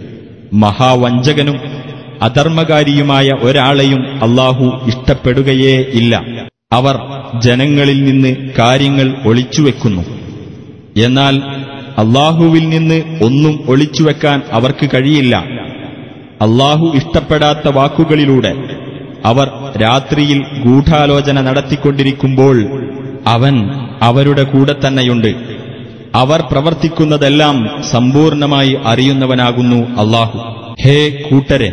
മഹാവഞ്ചകനും അധർമ്മകാരിയുമായ ഒരാളെയും അള്ളാഹു ഇഷ്ടപ്പെടുകയേ ഇല്ല അവർ ജനങ്ങളിൽ നിന്ന് കാര്യങ്ങൾ ഒളിച്ചുവെക്കുന്നു എന്നാൽ അള്ളാഹുവിൽ നിന്ന് ഒന്നും ഒളിച്ചുവെക്കാൻ അവർക്ക് കഴിയില്ല അള്ളാഹു ഇഷ്ടപ്പെടാത്ത വാക്കുകളിലൂടെ അവർ രാത്രിയിൽ ഗൂഢാലോചന നടത്തിക്കൊണ്ടിരിക്കുമ്പോൾ അവൻ അവരുടെ കൂടെ തന്നെയുണ്ട് അവർ പ്രവർത്തിക്കുന്നതെല്ലാം സമ്പൂർണമായി അറിയുന്നവനാകുന്നു അള്ളാഹു ഹേ കൂട്ടരെ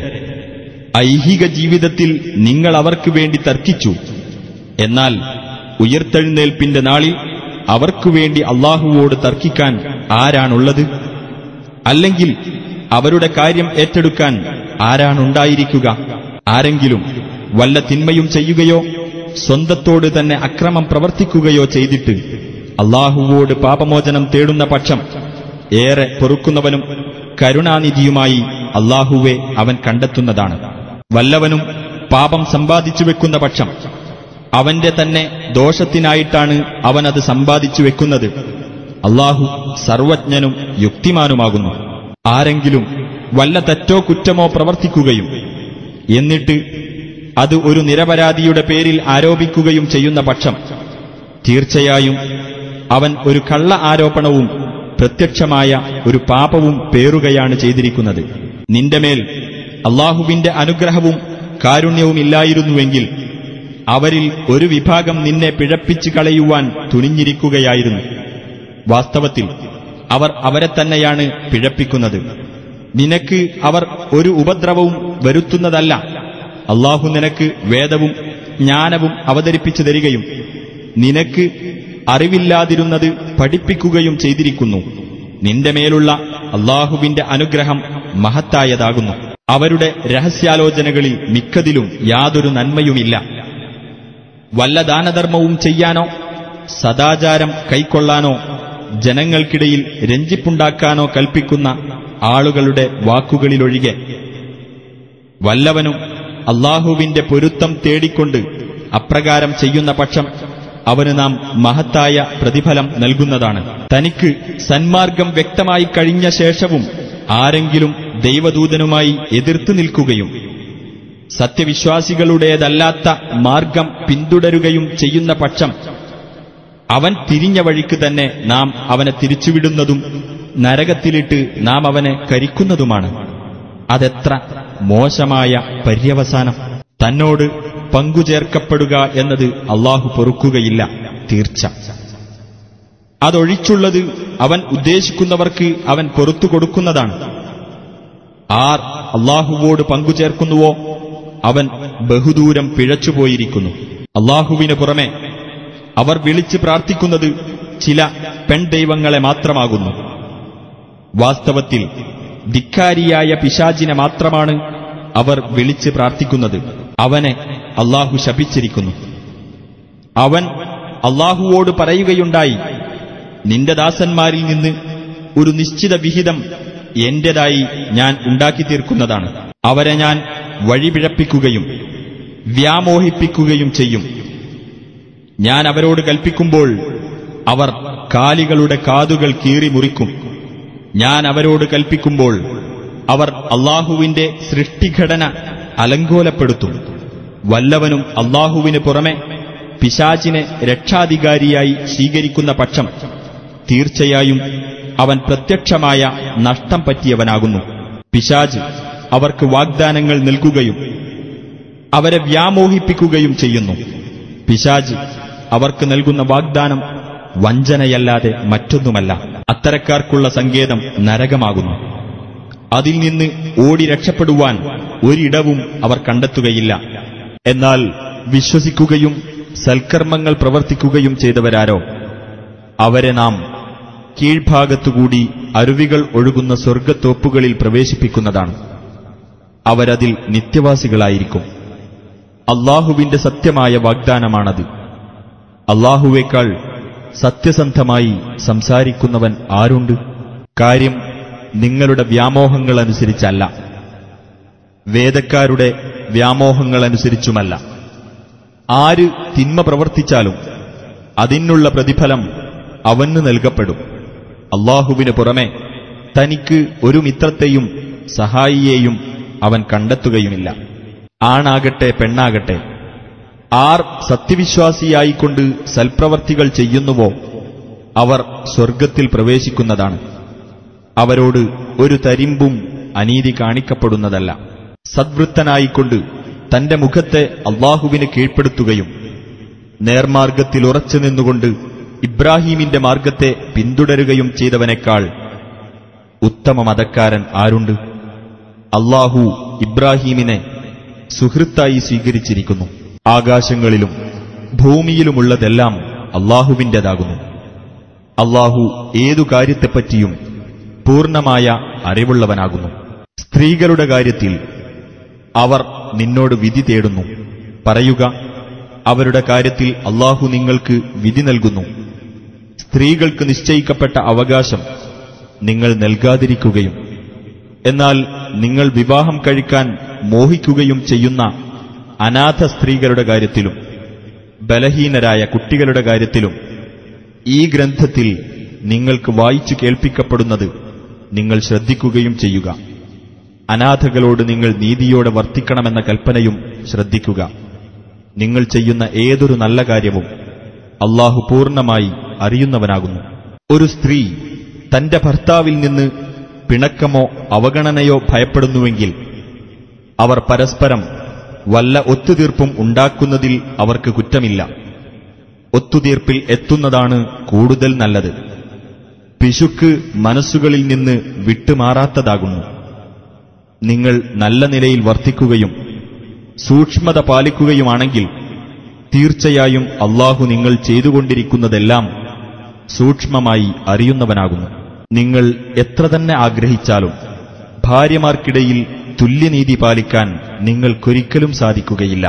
ഐഹിക ജീവിതത്തിൽ നിങ്ങൾ അവർക്ക് വേണ്ടി തർക്കിച്ചു എന്നാൽ ഉയർത്തെഴുന്നേൽപ്പിന്റെ നാളിൽ അവർക്കു വേണ്ടി അള്ളാഹുവോട് തർക്കിക്കാൻ ആരാണുള്ളത് അല്ലെങ്കിൽ അവരുടെ കാര്യം ഏറ്റെടുക്കാൻ ആരാണുണ്ടായിരിക്കുക ആരെങ്കിലും വല്ല തിന്മയും ചെയ്യുകയോ സ്വന്തത്തോട് തന്നെ അക്രമം പ്രവർത്തിക്കുകയോ ചെയ്തിട്ട് അള്ളാഹുവോട് പാപമോചനം തേടുന്ന പക്ഷം ഏറെ പൊറുക്കുന്നവനും കരുണാനിധിയുമായി അള്ളാഹുവെ അവൻ കണ്ടെത്തുന്നതാണ് വല്ലവനും പാപം സമ്പാദിച്ചു വെക്കുന്ന പക്ഷം അവന്റെ തന്നെ ദോഷത്തിനായിട്ടാണ് അവൻ അത് സമ്പാദിച്ചു വെക്കുന്നത് അള്ളാഹു സർവജ്ഞനും യുക്തിമാനുമാകുന്നു ആരെങ്കിലും വല്ല തെറ്റോ കുറ്റമോ പ്രവർത്തിക്കുകയും എന്നിട്ട് അത് ഒരു നിരപരാധിയുടെ പേരിൽ ആരോപിക്കുകയും ചെയ്യുന്ന പക്ഷം തീർച്ചയായും അവൻ ഒരു കള്ള ആരോപണവും പ്രത്യക്ഷമായ ഒരു പാപവും പേറുകയാണ് ചെയ്തിരിക്കുന്നത് നിന്റെ മേൽ അള്ളാഹുവിന്റെ അനുഗ്രഹവും കാരുണ്യവുമില്ലായിരുന്നുവെങ്കിൽ അവരിൽ ഒരു വിഭാഗം നിന്നെ പിഴപ്പിച്ചു കളയുവാൻ തുനിഞ്ഞിരിക്കുകയായിരുന്നു വാസ്തവത്തിൽ അവർ അവരെ തന്നെയാണ് പിഴപ്പിക്കുന്നത് നിനക്ക് അവർ ഒരു ഉപദ്രവവും വരുത്തുന്നതല്ല അള്ളാഹു നിനക്ക് വേദവും ജ്ഞാനവും അവതരിപ്പിച്ചു തരികയും നിനക്ക് അറിവില്ലാതിരുന്നത് പഠിപ്പിക്കുകയും ചെയ്തിരിക്കുന്നു നിന്റെ മേലുള്ള അള്ളാഹുവിന്റെ അനുഗ്രഹം മഹത്തായതാകുന്നു അവരുടെ രഹസ്യാലോചനകളിൽ മിക്കതിലും യാതൊരു നന്മയുമില്ല വല്ല ദാനധർമ്മവും ചെയ്യാനോ സദാചാരം കൈക്കൊള്ളാനോ ജനങ്ങൾക്കിടയിൽ രഞ്ജിപ്പുണ്ടാക്കാനോ കൽപ്പിക്കുന്ന ആളുകളുടെ വാക്കുകളിലൊഴികെ വല്ലവനും അള്ളാഹുവിന്റെ പൊരുത്തം തേടിക്കൊണ്ട് അപ്രകാരം ചെയ്യുന്ന പക്ഷം അവന് നാം മഹത്തായ പ്രതിഫലം നൽകുന്നതാണ് തനിക്ക് സന്മാർഗം വ്യക്തമായി കഴിഞ്ഞ ശേഷവും ആരെങ്കിലും ദൈവദൂതനുമായി എതിർത്തു നിൽക്കുകയും സത്യവിശ്വാസികളുടേതല്ലാത്ത മാർഗം പിന്തുടരുകയും ചെയ്യുന്ന പക്ഷം അവൻ തിരിഞ്ഞ വഴിക്ക് തന്നെ നാം അവനെ തിരിച്ചുവിടുന്നതും നരകത്തിലിട്ട് നാം അവനെ കരിക്കുന്നതുമാണ് അതെത്ര മോശമായ പര്യവസാനം തന്നോട് പങ്കുചേർക്കപ്പെടുക എന്നത് അള്ളാഹു പൊറുക്കുകയില്ല തീർച്ച അതൊഴിച്ചുള്ളത് അവൻ ഉദ്ദേശിക്കുന്നവർക്ക് അവൻ പൊറത്തു കൊടുക്കുന്നതാണ് ആർ അള്ളാഹുവോട് പങ്കുചേർക്കുന്നുവോ അവൻ ബഹുദൂരം പിഴച്ചുപോയിരിക്കുന്നു അള്ളാഹുവിന് പുറമെ അവർ വിളിച്ച് പ്രാർത്ഥിക്കുന്നത് ചില പെൺദൈവങ്ങളെ മാത്രമാകുന്നു വാസ്തവത്തിൽ ധിക്കാരിയായ പിശാചിനെ മാത്രമാണ് അവർ വിളിച്ച് പ്രാർത്ഥിക്കുന്നത് അവനെ അള്ളാഹു ശപിച്ചിരിക്കുന്നു അവൻ അള്ളാഹുവോട് പറയുകയുണ്ടായി നിന്റെ ദാസന്മാരിൽ നിന്ന് ഒരു നിശ്ചിത വിഹിതം എന്റേതായി ഞാൻ ഉണ്ടാക്കി തീർക്കുന്നതാണ് അവരെ ഞാൻ വഴിപിഴപ്പിക്കുകയും വ്യാമോഹിപ്പിക്കുകയും ചെയ്യും ഞാൻ അവരോട് കൽപ്പിക്കുമ്പോൾ അവർ കാലികളുടെ കാതുകൾ കീറി മുറിക്കും ഞാൻ അവരോട് കൽപ്പിക്കുമ്പോൾ അവർ അള്ളാഹുവിന്റെ സൃഷ്ടിഘടന അലങ്കോലപ്പെടുത്തും വല്ലവനും അള്ളാഹുവിന് പുറമെ പിശാചിനെ രക്ഷാധികാരിയായി സ്വീകരിക്കുന്ന പക്ഷം തീർച്ചയായും അവൻ പ്രത്യക്ഷമായ നഷ്ടം പറ്റിയവനാകുന്നു പിശാജ് അവർക്ക് വാഗ്ദാനങ്ങൾ നൽകുകയും അവരെ വ്യാമോഹിപ്പിക്കുകയും ചെയ്യുന്നു പിശാജ് അവർക്ക് നൽകുന്ന വാഗ്ദാനം വഞ്ചനയല്ലാതെ മറ്റൊന്നുമല്ല അത്തരക്കാർക്കുള്ള സങ്കേതം നരകമാകുന്നു അതിൽ നിന്ന് ഓടി രക്ഷപ്പെടുവാൻ ഒരിടവും അവർ കണ്ടെത്തുകയില്ല എന്നാൽ വിശ്വസിക്കുകയും സൽക്കർമ്മങ്ങൾ പ്രവർത്തിക്കുകയും ചെയ്തവരാരോ അവരെ നാം കീഴ്ഭാഗത്തുകൂടി അരുവികൾ ഒഴുകുന്ന സ്വർഗത്തോപ്പുകളിൽ പ്രവേശിപ്പിക്കുന്നതാണ് അവരതിൽ നിത്യവാസികളായിരിക്കും അള്ളാഹുവിന്റെ സത്യമായ വാഗ്ദാനമാണത് അള്ളാഹുവേക്കാൾ സത്യസന്ധമായി സംസാരിക്കുന്നവൻ ആരുണ്ട് കാര്യം നിങ്ങളുടെ വ്യാമോഹങ്ങളനുസരിച്ചല്ല വേദക്കാരുടെ വ്യാമോഹങ്ങളനുസരിച്ചുമല്ല ആര് തിന്മ പ്രവർത്തിച്ചാലും അതിനുള്ള പ്രതിഫലം അവന് നൽകപ്പെടും അള്ളാഹുവിന് പുറമെ തനിക്ക് ഒരു മിത്രത്തെയും സഹായിയെയും അവൻ കണ്ടെത്തുകയുമില്ല ആണാകട്ടെ പെണ്ണാകട്ടെ ആർ സത്യവിശ്വാസിയായിക്കൊണ്ട് സൽപ്രവർത്തികൾ ചെയ്യുന്നുവോ അവർ സ്വർഗത്തിൽ പ്രവേശിക്കുന്നതാണ് അവരോട് ഒരു തരിമ്പും അനീതി കാണിക്കപ്പെടുന്നതല്ല സദ്വൃത്തനായിക്കൊണ്ട് തന്റെ മുഖത്തെ അള്ളാഹുവിന് കീഴ്പ്പെടുത്തുകയും നേർമാർഗത്തിൽ ഉറച്ചു നിന്നുകൊണ്ട് ഇബ്രാഹീമിന്റെ മാർഗത്തെ പിന്തുടരുകയും ചെയ്തവനേക്കാൾ ഉത്തമ മതക്കാരൻ ആരുണ്ട് അള്ളാഹു ഇബ്രാഹീമിനെ സുഹൃത്തായി സ്വീകരിച്ചിരിക്കുന്നു ആകാശങ്ങളിലും ഭൂമിയിലുമുള്ളതെല്ലാം അള്ളാഹുവിൻ്റെതാകുന്നു അള്ളാഹു ഏതു കാര്യത്തെപ്പറ്റിയും പൂർണ്ണമായ അറിവുള്ളവനാകുന്നു സ്ത്രീകളുടെ കാര്യത്തിൽ അവർ നിന്നോട് വിധി തേടുന്നു പറയുക അവരുടെ കാര്യത്തിൽ അള്ളാഹു നിങ്ങൾക്ക് വിധി നൽകുന്നു സ്ത്രീകൾക്ക് നിശ്ചയിക്കപ്പെട്ട അവകാശം നിങ്ങൾ നൽകാതിരിക്കുകയും എന്നാൽ നിങ്ങൾ വിവാഹം കഴിക്കാൻ മോഹിക്കുകയും ചെയ്യുന്ന അനാഥ സ്ത്രീകളുടെ കാര്യത്തിലും ബലഹീനരായ കുട്ടികളുടെ കാര്യത്തിലും ഈ ഗ്രന്ഥത്തിൽ നിങ്ങൾക്ക് വായിച്ചു കേൾപ്പിക്കപ്പെടുന്നത് നിങ്ങൾ ശ്രദ്ധിക്കുകയും ചെയ്യുക അനാഥകളോട് നിങ്ങൾ നീതിയോടെ വർത്തിക്കണമെന്ന കൽപ്പനയും ശ്രദ്ധിക്കുക നിങ്ങൾ ചെയ്യുന്ന ഏതൊരു നല്ല കാര്യവും അള്ളാഹു പൂർണ്ണമായി അറിയുന്നവനാകുന്നു ഒരു സ്ത്രീ തന്റെ ഭർത്താവിൽ നിന്ന് പിണക്കമോ അവഗണനയോ ഭയപ്പെടുന്നുവെങ്കിൽ അവർ പരസ്പരം വല്ല ഒത്തുതീർപ്പും ഉണ്ടാക്കുന്നതിൽ അവർക്ക് കുറ്റമില്ല ഒത്തുതീർപ്പിൽ എത്തുന്നതാണ് കൂടുതൽ നല്ലത് പിശുക്ക് മനസ്സുകളിൽ നിന്ന് വിട്ടുമാറാത്തതാകുന്നു നിങ്ങൾ നല്ല നിലയിൽ വർത്തിക്കുകയും സൂക്ഷ്മത പാലിക്കുകയുമാണെങ്കിൽ തീർച്ചയായും അള്ളാഹു നിങ്ങൾ ചെയ്തുകൊണ്ടിരിക്കുന്നതെല്ലാം സൂക്ഷ്മമായി അറിയുന്നവനാകുന്നു നിങ്ങൾ എത്ര തന്നെ ആഗ്രഹിച്ചാലും ഭാര്യമാർക്കിടയിൽ തുല്യനീതി പാലിക്കാൻ നിങ്ങൾക്കൊരിക്കലും സാധിക്കുകയില്ല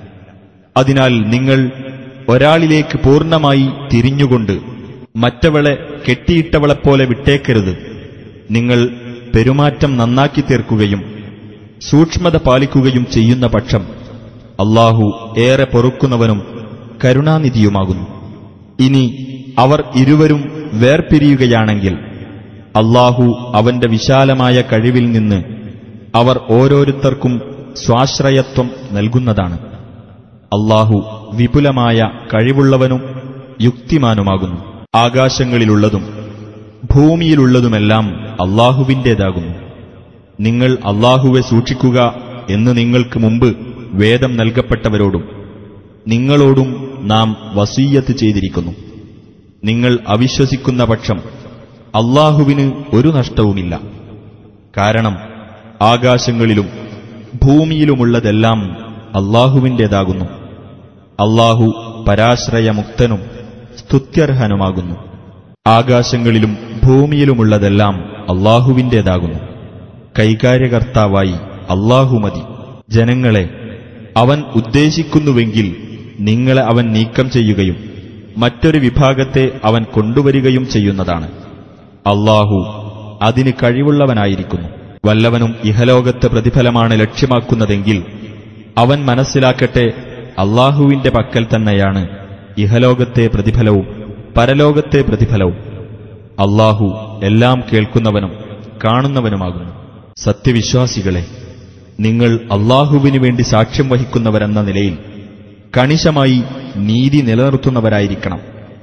അതിനാൽ നിങ്ങൾ ഒരാളിലേക്ക് പൂർണ്ണമായി തിരിഞ്ഞുകൊണ്ട് മറ്റവളെ കെട്ടിയിട്ടവളെപ്പോലെ വിട്ടേക്കരുത് നിങ്ങൾ പെരുമാറ്റം നന്നാക്കി തീർക്കുകയും സൂക്ഷ്മത പാലിക്കുകയും ചെയ്യുന്ന പക്ഷം അള്ളാഹു ഏറെ പൊറുക്കുന്നവനും കരുണാനിധിയുമാകുന്നു ഇനി അവർ ഇരുവരും വേർപിരിയുകയാണെങ്കിൽ അള്ളാഹു അവന്റെ വിശാലമായ കഴിവിൽ നിന്ന് അവർ ഓരോരുത്തർക്കും സ്വാശ്രയത്വം നൽകുന്നതാണ് അള്ളാഹു വിപുലമായ കഴിവുള്ളവനും യുക്തിമാനുമാകുന്നു ആകാശങ്ങളിലുള്ളതും ഭൂമിയിലുള്ളതുമെല്ലാം അള്ളാഹുവിൻ്റേതാകുന്നു നിങ്ങൾ അള്ളാഹുവെ സൂക്ഷിക്കുക എന്ന് നിങ്ങൾക്ക് മുമ്പ് വേദം നൽകപ്പെട്ടവരോടും നിങ്ങളോടും നാം വസീയത്ത് ചെയ്തിരിക്കുന്നു നിങ്ങൾ അവിശ്വസിക്കുന്ന പക്ഷം അള്ളാഹുവിന് ഒരു നഷ്ടവുമില്ല കാരണം ആകാശങ്ങളിലും ഭൂമിയിലുമുള്ളതെല്ലാം അള്ളാഹുവിൻ്റേതാകുന്നു അള്ളാഹു പരാശ്രയമുക്തനും സ്തുത്യർഹനുമാകുന്നു ആകാശങ്ങളിലും ഭൂമിയിലുമുള്ളതെല്ലാം അള്ളാഹുവിൻ്റേതാകുന്നു കൈകാര്യകർത്താവായി അള്ളാഹു മതി ജനങ്ങളെ അവൻ ഉദ്ദേശിക്കുന്നുവെങ്കിൽ നിങ്ങളെ അവൻ നീക്കം ചെയ്യുകയും മറ്റൊരു വിഭാഗത്തെ അവൻ കൊണ്ടുവരികയും ചെയ്യുന്നതാണ് അള്ളാഹു അതിന് കഴിവുള്ളവനായിരിക്കുന്നു വല്ലവനും ഇഹലോകത്തെ പ്രതിഫലമാണ് ലക്ഷ്യമാക്കുന്നതെങ്കിൽ അവൻ മനസ്സിലാക്കട്ടെ അള്ളാഹുവിന്റെ പക്കൽ തന്നെയാണ് ഇഹലോകത്തെ പ്രതിഫലവും പരലോകത്തെ പ്രതിഫലവും അള്ളാഹു എല്ലാം കേൾക്കുന്നവനും കാണുന്നവനുമാകുന്നു സത്യവിശ്വാസികളെ നിങ്ങൾ അള്ളാഹുവിനു വേണ്ടി സാക്ഷ്യം വഹിക്കുന്നവരെന്ന നിലയിൽ കണിശമായി നീതി നിലനിർത്തുന്നവരായിരിക്കണം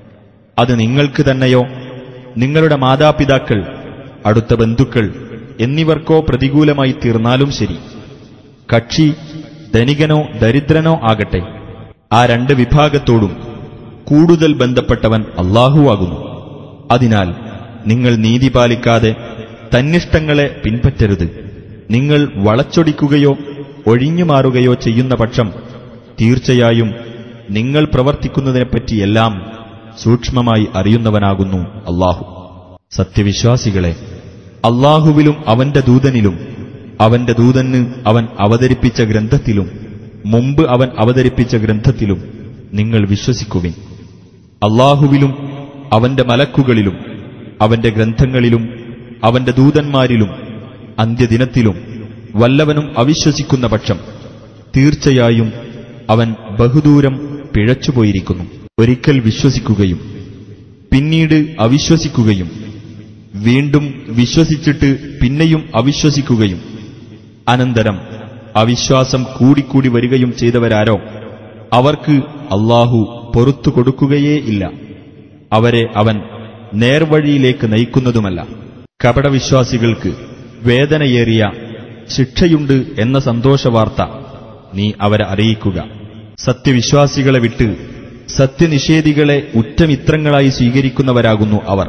അത് നിങ്ങൾക്ക് തന്നെയോ നിങ്ങളുടെ മാതാപിതാക്കൾ അടുത്ത ബന്ധുക്കൾ എന്നിവർക്കോ പ്രതികൂലമായി തീർന്നാലും ശരി കക്ഷി ധനികനോ ദരിദ്രനോ ആകട്ടെ ആ രണ്ട് വിഭാഗത്തോടും കൂടുതൽ ബന്ധപ്പെട്ടവൻ അള്ളാഹുവാകുന്നു അതിനാൽ നിങ്ങൾ നീതി പാലിക്കാതെ തന്നിഷ്ടങ്ങളെ പിൻപറ്റരുത് നിങ്ങൾ വളച്ചൊടിക്കുകയോ ഒഴിഞ്ഞുമാറുകയോ ചെയ്യുന്ന പക്ഷം തീർച്ചയായും നിങ്ങൾ പ്രവർത്തിക്കുന്നതിനെപ്പറ്റിയെല്ലാം സൂക്ഷ്മമായി അറിയുന്നവനാകുന്നു അള്ളാഹു സത്യവിശ്വാസികളെ അള്ളാഹുവിലും അവന്റെ ദൂതനിലും അവന്റെ ദൂതന് അവൻ അവതരിപ്പിച്ച ഗ്രന്ഥത്തിലും മുമ്പ് അവൻ അവതരിപ്പിച്ച ഗ്രന്ഥത്തിലും നിങ്ങൾ വിശ്വസിക്കുവിൻ അള്ളാഹുവിലും അവന്റെ മലക്കുകളിലും അവന്റെ ഗ്രന്ഥങ്ങളിലും അവന്റെ ദൂതന്മാരിലും അന്ത്യദിനത്തിലും വല്ലവനും അവിശ്വസിക്കുന്ന പക്ഷം തീർച്ചയായും അവൻ ബഹുദൂരം പിഴച്ചുപോയിരിക്കുന്നു ഒരിക്കൽ വിശ്വസിക്കുകയും പിന്നീട് അവിശ്വസിക്കുകയും വീണ്ടും വിശ്വസിച്ചിട്ട് പിന്നെയും അവിശ്വസിക്കുകയും അനന്തരം അവിശ്വാസം കൂടിക്കൂടി വരികയും ചെയ്തവരാരോ അവർക്ക് അള്ളാഹു പൊറത്തു കൊടുക്കുകയേ ഇല്ല അവരെ അവൻ നേർവഴിയിലേക്ക് നയിക്കുന്നതുമല്ല കപടവിശ്വാസികൾക്ക് വേദനയേറിയ ശിക്ഷയുണ്ട് എന്ന സന്തോഷവാർത്ത നീ അവരെ അറിയിക്കുക സത്യവിശ്വാസികളെ വിട്ട് സത്യനിഷേധികളെ ഉറ്റമിത്രങ്ങളായി സ്വീകരിക്കുന്നവരാകുന്നു അവർ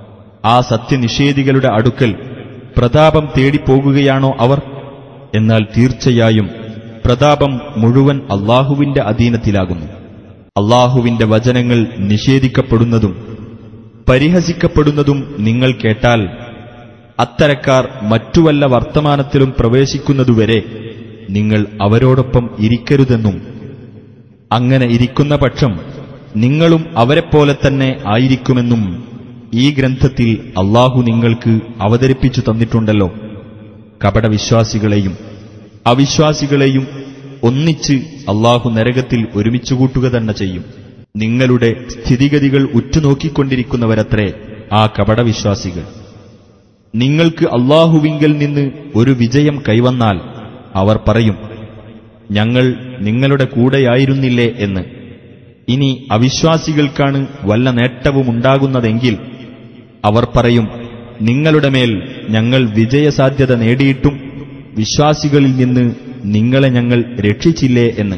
ആ സത്യനിഷേധികളുടെ അടുക്കൽ പ്രതാപം തേടിപ്പോകുകയാണോ അവർ എന്നാൽ തീർച്ചയായും പ്രതാപം മുഴുവൻ അള്ളാഹുവിന്റെ അധീനത്തിലാകുന്നു അള്ളാഹുവിന്റെ വചനങ്ങൾ നിഷേധിക്കപ്പെടുന്നതും പരിഹസിക്കപ്പെടുന്നതും നിങ്ങൾ കേട്ടാൽ അത്തരക്കാർ മറ്റു വല്ല വർത്തമാനത്തിലും പ്രവേശിക്കുന്നതുവരെ നിങ്ങൾ അവരോടൊപ്പം ഇരിക്കരുതെന്നും അങ്ങനെ ഇരിക്കുന്ന പക്ഷം നിങ്ങളും അവരെപ്പോലെ തന്നെ ആയിരിക്കുമെന്നും ഈ ഗ്രന്ഥത്തിൽ അള്ളാഹു നിങ്ങൾക്ക് അവതരിപ്പിച്ചു തന്നിട്ടുണ്ടല്ലോ കപടവിശ്വാസികളെയും അവിശ്വാസികളെയും ഒന്നിച്ച് അള്ളാഹു നരകത്തിൽ ഒരുമിച്ചുകൂട്ടുക തന്നെ ചെയ്യും നിങ്ങളുടെ സ്ഥിതിഗതികൾ ഉറ്റുനോക്കിക്കൊണ്ടിരിക്കുന്നവരത്രേ ആ കപടവിശ്വാസികൾ നിങ്ങൾക്ക് അള്ളാഹുവിങ്കൽ നിന്ന് ഒരു വിജയം കൈവന്നാൽ അവർ പറയും ഞങ്ങൾ നിങ്ങളുടെ കൂടെയായിരുന്നില്ലേ എന്ന് ഇനി അവിശ്വാസികൾക്കാണ് വല്ല നേട്ടവുമുണ്ടാകുന്നതെങ്കിൽ അവർ പറയും നിങ്ങളുടെ മേൽ ഞങ്ങൾ വിജയസാധ്യത നേടിയിട്ടും വിശ്വാസികളിൽ നിന്ന് നിങ്ങളെ ഞങ്ങൾ രക്ഷിച്ചില്ലേ എന്ന്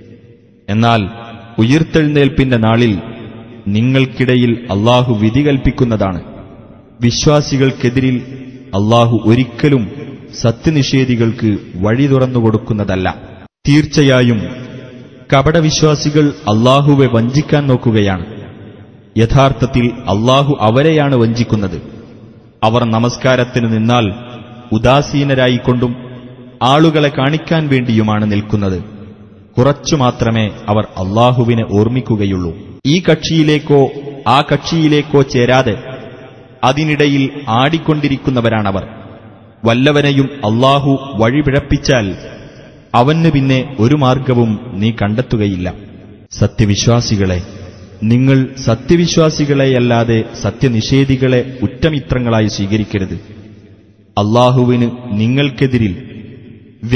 എന്നാൽ ഉയിർത്തെഴുന്നേൽപ്പിന്റെ നാളിൽ നിങ്ങൾക്കിടയിൽ അള്ളാഹു വിധി കൽപ്പിക്കുന്നതാണ് വിശ്വാസികൾക്കെതിരിൽ അള്ളാഹു ഒരിക്കലും സത്യനിഷേധികൾക്ക് വഴി തുറന്നുകൊടുക്കുന്നതല്ല തീർച്ചയായും കപടവിശ്വാസികൾ അള്ളാഹുവെ വഞ്ചിക്കാൻ നോക്കുകയാണ് യഥാർത്ഥത്തിൽ അള്ളാഹു അവരെയാണ് വഞ്ചിക്കുന്നത് അവർ നമസ്കാരത്തിന് നിന്നാൽ ഉദാസീനരായിക്കൊണ്ടും ആളുകളെ കാണിക്കാൻ വേണ്ടിയുമാണ് നിൽക്കുന്നത് കുറച്ചു മാത്രമേ അവർ അള്ളാഹുവിനെ ഓർമ്മിക്കുകയുള്ളൂ ഈ കക്ഷിയിലേക്കോ ആ കക്ഷിയിലേക്കോ ചേരാതെ അതിനിടയിൽ ആടിക്കൊണ്ടിരിക്കുന്നവരാണവർ വല്ലവനെയും അള്ളാഹു വഴിപിഴപ്പിച്ചാൽ അവന് പിന്നെ ഒരു മാർഗവും നീ കണ്ടെത്തുകയില്ല സത്യവിശ്വാസികളെ നിങ്ങൾ സത്യവിശ്വാസികളെയല്ലാതെ സത്യനിഷേധികളെ ഉറ്റമിത്രങ്ങളായി സ്വീകരിക്കരുത് അള്ളാഹുവിന് നിങ്ങൾക്കെതിരിൽ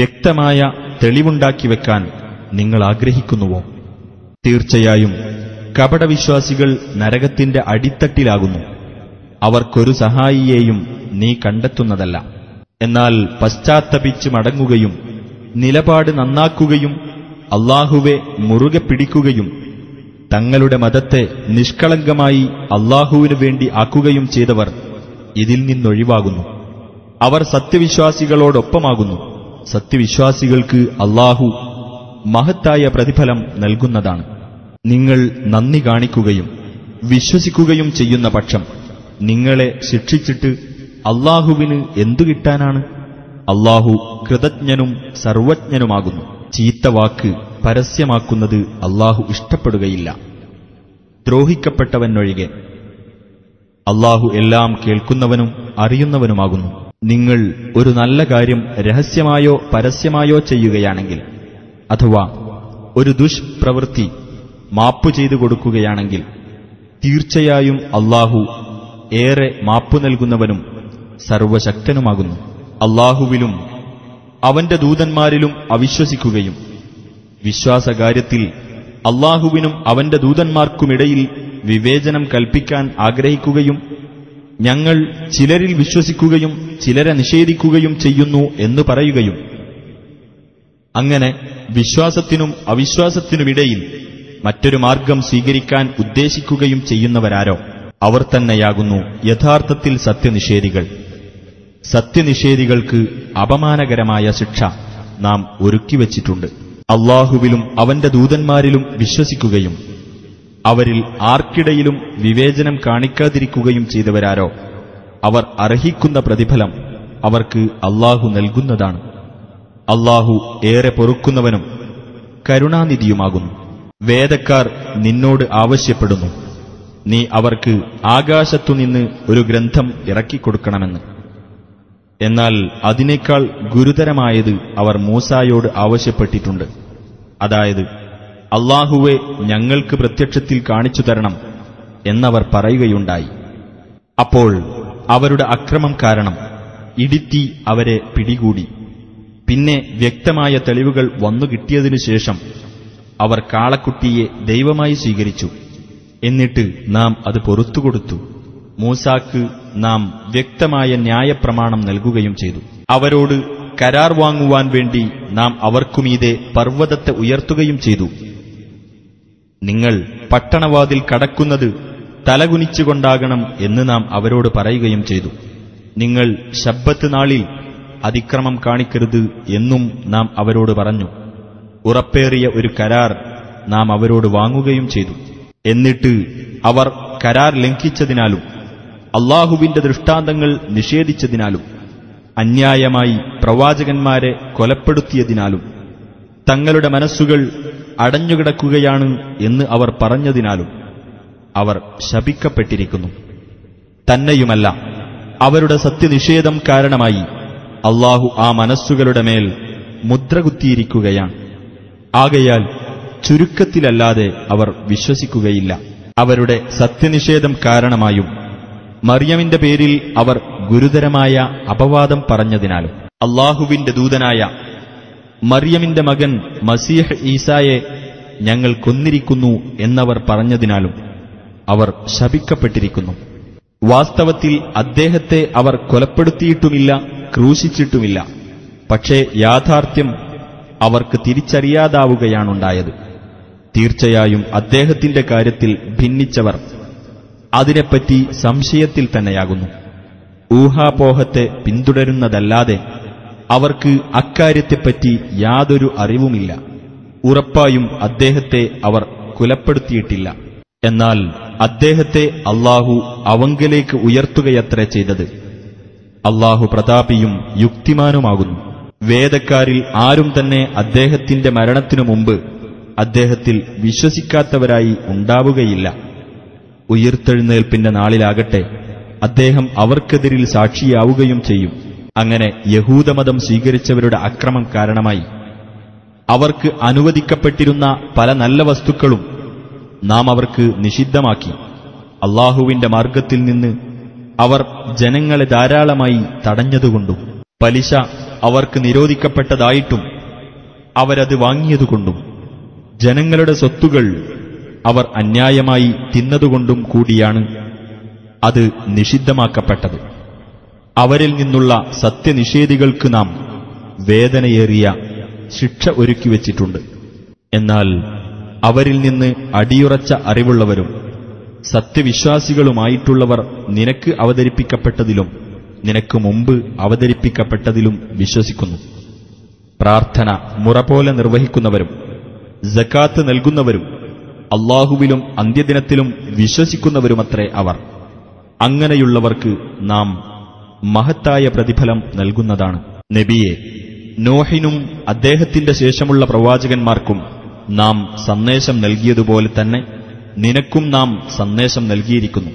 വ്യക്തമായ തെളിവുണ്ടാക്കി വെക്കാൻ നിങ്ങൾ ആഗ്രഹിക്കുന്നുവോ തീർച്ചയായും കപടവിശ്വാസികൾ നരകത്തിന്റെ അടിത്തട്ടിലാകുന്നു അവർക്കൊരു സഹായിയെയും നീ കണ്ടെത്തുന്നതല്ല എന്നാൽ പശ്ചാത്തപിച്ച് മടങ്ങുകയും നിലപാട് നന്നാക്കുകയും അള്ളാഹുവെ മുറുകെ പിടിക്കുകയും തങ്ങളുടെ മതത്തെ നിഷ്കളങ്കമായി അള്ളാഹുവിനു വേണ്ടി ആക്കുകയും ചെയ്തവർ ഇതിൽ നിന്നൊഴിവാകുന്നു അവർ സത്യവിശ്വാസികളോടൊപ്പമാകുന്നു സത്യവിശ്വാസികൾക്ക് അള്ളാഹു മഹത്തായ പ്രതിഫലം നൽകുന്നതാണ് നിങ്ങൾ നന്ദി കാണിക്കുകയും വിശ്വസിക്കുകയും ചെയ്യുന്ന പക്ഷം നിങ്ങളെ ശിക്ഷിച്ചിട്ട് അള്ളാഹുവിന് എന്തു കിട്ടാനാണ് അള്ളാഹു കൃതജ്ഞനും സർവജ്ഞനുമാകുന്നു ചീത്ത വാക്ക് പരസ്യമാക്കുന്നത് അള്ളാഹു ഇഷ്ടപ്പെടുകയില്ല ദ്രോഹിക്കപ്പെട്ടവനൊഴികെ അള്ളാഹു എല്ലാം കേൾക്കുന്നവനും അറിയുന്നവനുമാകുന്നു നിങ്ങൾ ഒരു നല്ല കാര്യം രഹസ്യമായോ പരസ്യമായോ ചെയ്യുകയാണെങ്കിൽ അഥവാ ഒരു ദുഷ്പ്രവൃത്തി മാപ്പു ചെയ്തു കൊടുക്കുകയാണെങ്കിൽ തീർച്ചയായും അള്ളാഹു ഏറെ മാപ്പു നൽകുന്നവനും സർവശക്തനുമാകുന്നു അള്ളാഹുവിലും അവന്റെ ദൂതന്മാരിലും അവിശ്വസിക്കുകയും വിശ്വാസകാര്യത്തിൽ അള്ളാഹുവിനും അവന്റെ ദൂതന്മാർക്കുമിടയിൽ വിവേചനം കൽപ്പിക്കാൻ ആഗ്രഹിക്കുകയും ഞങ്ങൾ ചിലരിൽ വിശ്വസിക്കുകയും ചിലരെ നിഷേധിക്കുകയും ചെയ്യുന്നു എന്ന് പറയുകയും അങ്ങനെ വിശ്വാസത്തിനും അവിശ്വാസത്തിനുമിടയിൽ മറ്റൊരു മാർഗം സ്വീകരിക്കാൻ ഉദ്ദേശിക്കുകയും ചെയ്യുന്നവരാരോ അവർ തന്നെയാകുന്നു യഥാർത്ഥത്തിൽ സത്യനിഷേധികൾ സത്യനിഷേധികൾക്ക് അപമാനകരമായ ശിക്ഷ നാം ഒരുക്കിവച്ചിട്ടുണ്ട് അള്ളാഹുവിലും അവന്റെ ദൂതന്മാരിലും വിശ്വസിക്കുകയും അവരിൽ ആർക്കിടയിലും വിവേചനം കാണിക്കാതിരിക്കുകയും ചെയ്തവരാരോ അവർ അർഹിക്കുന്ന പ്രതിഫലം അവർക്ക് അള്ളാഹു നൽകുന്നതാണ് അള്ളാഹു ഏറെ പൊറുക്കുന്നവനും കരുണാനിധിയുമാകുന്നു വേദക്കാർ നിന്നോട് ആവശ്യപ്പെടുന്നു നീ അവർക്ക് ആകാശത്തുനിന്ന് ഒരു ഗ്രന്ഥം ഇറക്കിക്കൊടുക്കണമെന്ന് എന്നാൽ അതിനേക്കാൾ ഗുരുതരമായത് അവർ മൂസായോട് ആവശ്യപ്പെട്ടിട്ടുണ്ട് അതായത് അള്ളാഹുവെ ഞങ്ങൾക്ക് പ്രത്യക്ഷത്തിൽ കാണിച്ചു തരണം എന്നവർ പറയുകയുണ്ടായി അപ്പോൾ അവരുടെ അക്രമം കാരണം ഇടിത്തി അവരെ പിടികൂടി പിന്നെ വ്യക്തമായ തെളിവുകൾ വന്നു കിട്ടിയതിനു ശേഷം അവർ കാളക്കുട്ടിയെ ദൈവമായി സ്വീകരിച്ചു എന്നിട്ട് നാം അത് പൊറത്തുകൊടുത്തു മൂസാക്ക് നാം വ്യക്തമായ ന്യായപ്രമാണം നൽകുകയും ചെയ്തു അവരോട് കരാർ വാങ്ങുവാൻ വേണ്ടി നാം അവർക്കുമീതെ പർവ്വതത്തെ ഉയർത്തുകയും ചെയ്തു നിങ്ങൾ പട്ടണവാതിൽ കടക്കുന്നത് തലകുനിച്ചുകൊണ്ടാകണം എന്ന് നാം അവരോട് പറയുകയും ചെയ്തു നിങ്ങൾ ശബ്ബത്ത് നാളിൽ അതിക്രമം കാണിക്കരുത് എന്നും നാം അവരോട് പറഞ്ഞു ഉറപ്പേറിയ ഒരു കരാർ നാം അവരോട് വാങ്ങുകയും ചെയ്തു എന്നിട്ട് അവർ കരാർ ലംഘിച്ചതിനാലും അള്ളാഹുവിന്റെ ദൃഷ്ടാന്തങ്ങൾ നിഷേധിച്ചതിനാലും അന്യായമായി പ്രവാചകന്മാരെ കൊലപ്പെടുത്തിയതിനാലും തങ്ങളുടെ മനസ്സുകൾ അടഞ്ഞുകിടക്കുകയാണ് എന്ന് അവർ പറഞ്ഞതിനാലും അവർ ശപിക്കപ്പെട്ടിരിക്കുന്നു തന്നെയുമല്ല അവരുടെ സത്യനിഷേധം കാരണമായി അള്ളാഹു ആ മനസ്സുകളുടെ മേൽ മുദ്രകുത്തിയിരിക്കുകയാണ് ആകയാൽ ചുരുക്കത്തിലല്ലാതെ അവർ വിശ്വസിക്കുകയില്ല അവരുടെ സത്യനിഷേധം കാരണമായും മറിയമിന്റെ പേരിൽ അവർ ഗുരുതരമായ അപവാദം പറഞ്ഞതിനാലും അള്ളാഹുവിന്റെ ദൂതനായ മറിയമിന്റെ മകൻ മസീഹ് ഈസായെ ഞങ്ങൾ കൊന്നിരിക്കുന്നു എന്നവർ പറഞ്ഞതിനാലും അവർ ശപിക്കപ്പെട്ടിരിക്കുന്നു വാസ്തവത്തിൽ അദ്ദേഹത്തെ അവർ കൊലപ്പെടുത്തിയിട്ടുമില്ല ക്രൂശിച്ചിട്ടുമില്ല പക്ഷേ യാഥാർത്ഥ്യം അവർക്ക് തിരിച്ചറിയാതാവുകയാണുണ്ടായത് തീർച്ചയായും അദ്ദേഹത്തിന്റെ കാര്യത്തിൽ ഭിന്നിച്ചവർ അതിനെപ്പറ്റി സംശയത്തിൽ തന്നെയാകുന്നു ഊഹാപോഹത്തെ പിന്തുടരുന്നതല്ലാതെ അവർക്ക് അക്കാര്യത്തെപ്പറ്റി യാതൊരു അറിവുമില്ല ഉറപ്പായും അദ്ദേഹത്തെ അവർ കുലപ്പെടുത്തിയിട്ടില്ല എന്നാൽ അദ്ദേഹത്തെ അള്ളാഹു അവങ്കലേക്ക് ഉയർത്തുകയത്രേ ചെയ്തത് അള്ളാഹു പ്രതാപിയും യുക്തിമാനുമാകുന്നു വേദക്കാരിൽ ആരും തന്നെ അദ്ദേഹത്തിന്റെ മരണത്തിനു മുമ്പ് അദ്ദേഹത്തിൽ വിശ്വസിക്കാത്തവരായി ഉണ്ടാവുകയില്ല ഉയിർത്തെഴുന്നേൽപ്പിന്റെ നാളിലാകട്ടെ അദ്ദേഹം അവർക്കെതിരിൽ സാക്ഷിയാവുകയും ചെയ്യും അങ്ങനെ യഹൂദമതം സ്വീകരിച്ചവരുടെ അക്രമം കാരണമായി അവർക്ക് അനുവദിക്കപ്പെട്ടിരുന്ന പല നല്ല വസ്തുക്കളും നാം അവർക്ക് നിഷിദ്ധമാക്കി അള്ളാഹുവിന്റെ മാർഗത്തിൽ നിന്ന് അവർ ജനങ്ങളെ ധാരാളമായി തടഞ്ഞതുകൊണ്ടും പലിശ അവർക്ക് നിരോധിക്കപ്പെട്ടതായിട്ടും അവരത് വാങ്ങിയതുകൊണ്ടും ജനങ്ങളുടെ സ്വത്തുകൾ അവർ അന്യായമായി തിന്നതുകൊണ്ടും കൂടിയാണ് അത് നിഷിദ്ധമാക്കപ്പെട്ടത് അവരിൽ നിന്നുള്ള സത്യനിഷേധികൾക്ക് നാം വേദനയേറിയ ശിക്ഷ ഒരുക്കിവച്ചിട്ടുണ്ട് എന്നാൽ അവരിൽ നിന്ന് അടിയുറച്ച അറിവുള്ളവരും സത്യവിശ്വാസികളുമായിട്ടുള്ളവർ നിനക്ക് അവതരിപ്പിക്കപ്പെട്ടതിലും നിനക്ക് മുമ്പ് അവതരിപ്പിക്കപ്പെട്ടതിലും വിശ്വസിക്കുന്നു പ്രാർത്ഥന മുറ പോലെ നിർവഹിക്കുന്നവരും ജക്കാത്ത് നൽകുന്നവരും അള്ളാഹുവിലും അന്ത്യദിനത്തിലും വിശ്വസിക്കുന്നവരുമത്രേ അവർ അങ്ങനെയുള്ളവർക്ക് നാം മഹത്തായ പ്രതിഫലം നൽകുന്നതാണ് നബിയെ നോഹിനും അദ്ദേഹത്തിന്റെ ശേഷമുള്ള പ്രവാചകന്മാർക്കും നാം സന്ദേശം നൽകിയതുപോലെ തന്നെ നിനക്കും നാം സന്ദേശം നൽകിയിരിക്കുന്നു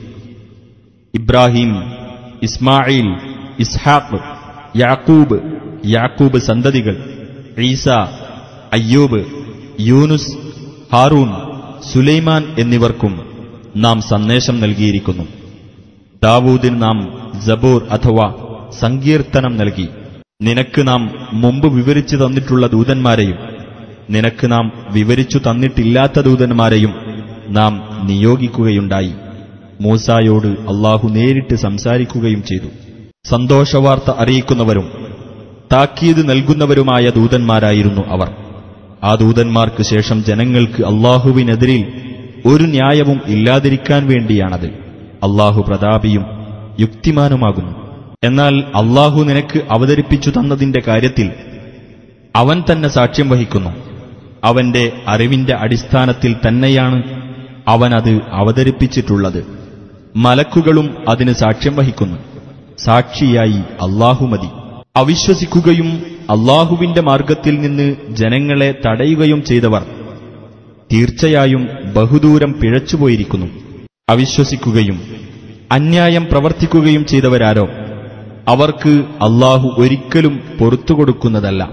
ഇബ്രാഹിം ഇസ്മായിൽ ഇസ്ഹാഖ് യാക്കൂബ് യാക്കൂബ് സന്തതികൾ ഈസ അയ്യൂബ് യൂനുസ് ഹാറൂൻ സുലൈമാൻ എന്നിവർക്കും നാം സന്ദേശം നൽകിയിരിക്കുന്നു ദാവൂദിന് നാം ജബൂർ അഥവാ സങ്കീർത്തനം നൽകി നിനക്ക് നാം മുമ്പ് വിവരിച്ചു തന്നിട്ടുള്ള ദൂതന്മാരെയും നിനക്ക് നാം വിവരിച്ചു തന്നിട്ടില്ലാത്ത ദൂതന്മാരെയും നാം നിയോഗിക്കുകയുണ്ടായി മൂസായോട് അള്ളാഹു നേരിട്ട് സംസാരിക്കുകയും ചെയ്തു സന്തോഷവാർത്ത അറിയിക്കുന്നവരും താക്കീത് നൽകുന്നവരുമായ ദൂതന്മാരായിരുന്നു അവർ ആ ദൂതന്മാർക്ക് ശേഷം ജനങ്ങൾക്ക് അള്ളാഹുവിനെതിരിൽ ഒരു ന്യായവും ഇല്ലാതിരിക്കാൻ വേണ്ടിയാണത് അള്ളാഹു പ്രതാപിയും യുക്തിമാനുമാകുന്നു എന്നാൽ അള്ളാഹു നിനക്ക് അവതരിപ്പിച്ചു തന്നതിന്റെ കാര്യത്തിൽ അവൻ തന്നെ സാക്ഷ്യം വഹിക്കുന്നു അവന്റെ അറിവിന്റെ അടിസ്ഥാനത്തിൽ തന്നെയാണ് അവനത് അവതരിപ്പിച്ചിട്ടുള്ളത് മലക്കുകളും അതിന് സാക്ഷ്യം വഹിക്കുന്നു സാക്ഷിയായി അള്ളാഹു മതി അവിശ്വസിക്കുകയും അള്ളാഹുവിന്റെ മാർഗത്തിൽ നിന്ന് ജനങ്ങളെ തടയുകയും ചെയ്തവർ തീർച്ചയായും ബഹുദൂരം പിഴച്ചുപോയിരിക്കുന്നു അവിശ്വസിക്കുകയും അന്യായം പ്രവർത്തിക്കുകയും ചെയ്തവരാരോ അവർക്ക് അള്ളാഹു ഒരിക്കലും പൊറത്തുകൊടുക്കുന്നതല്ല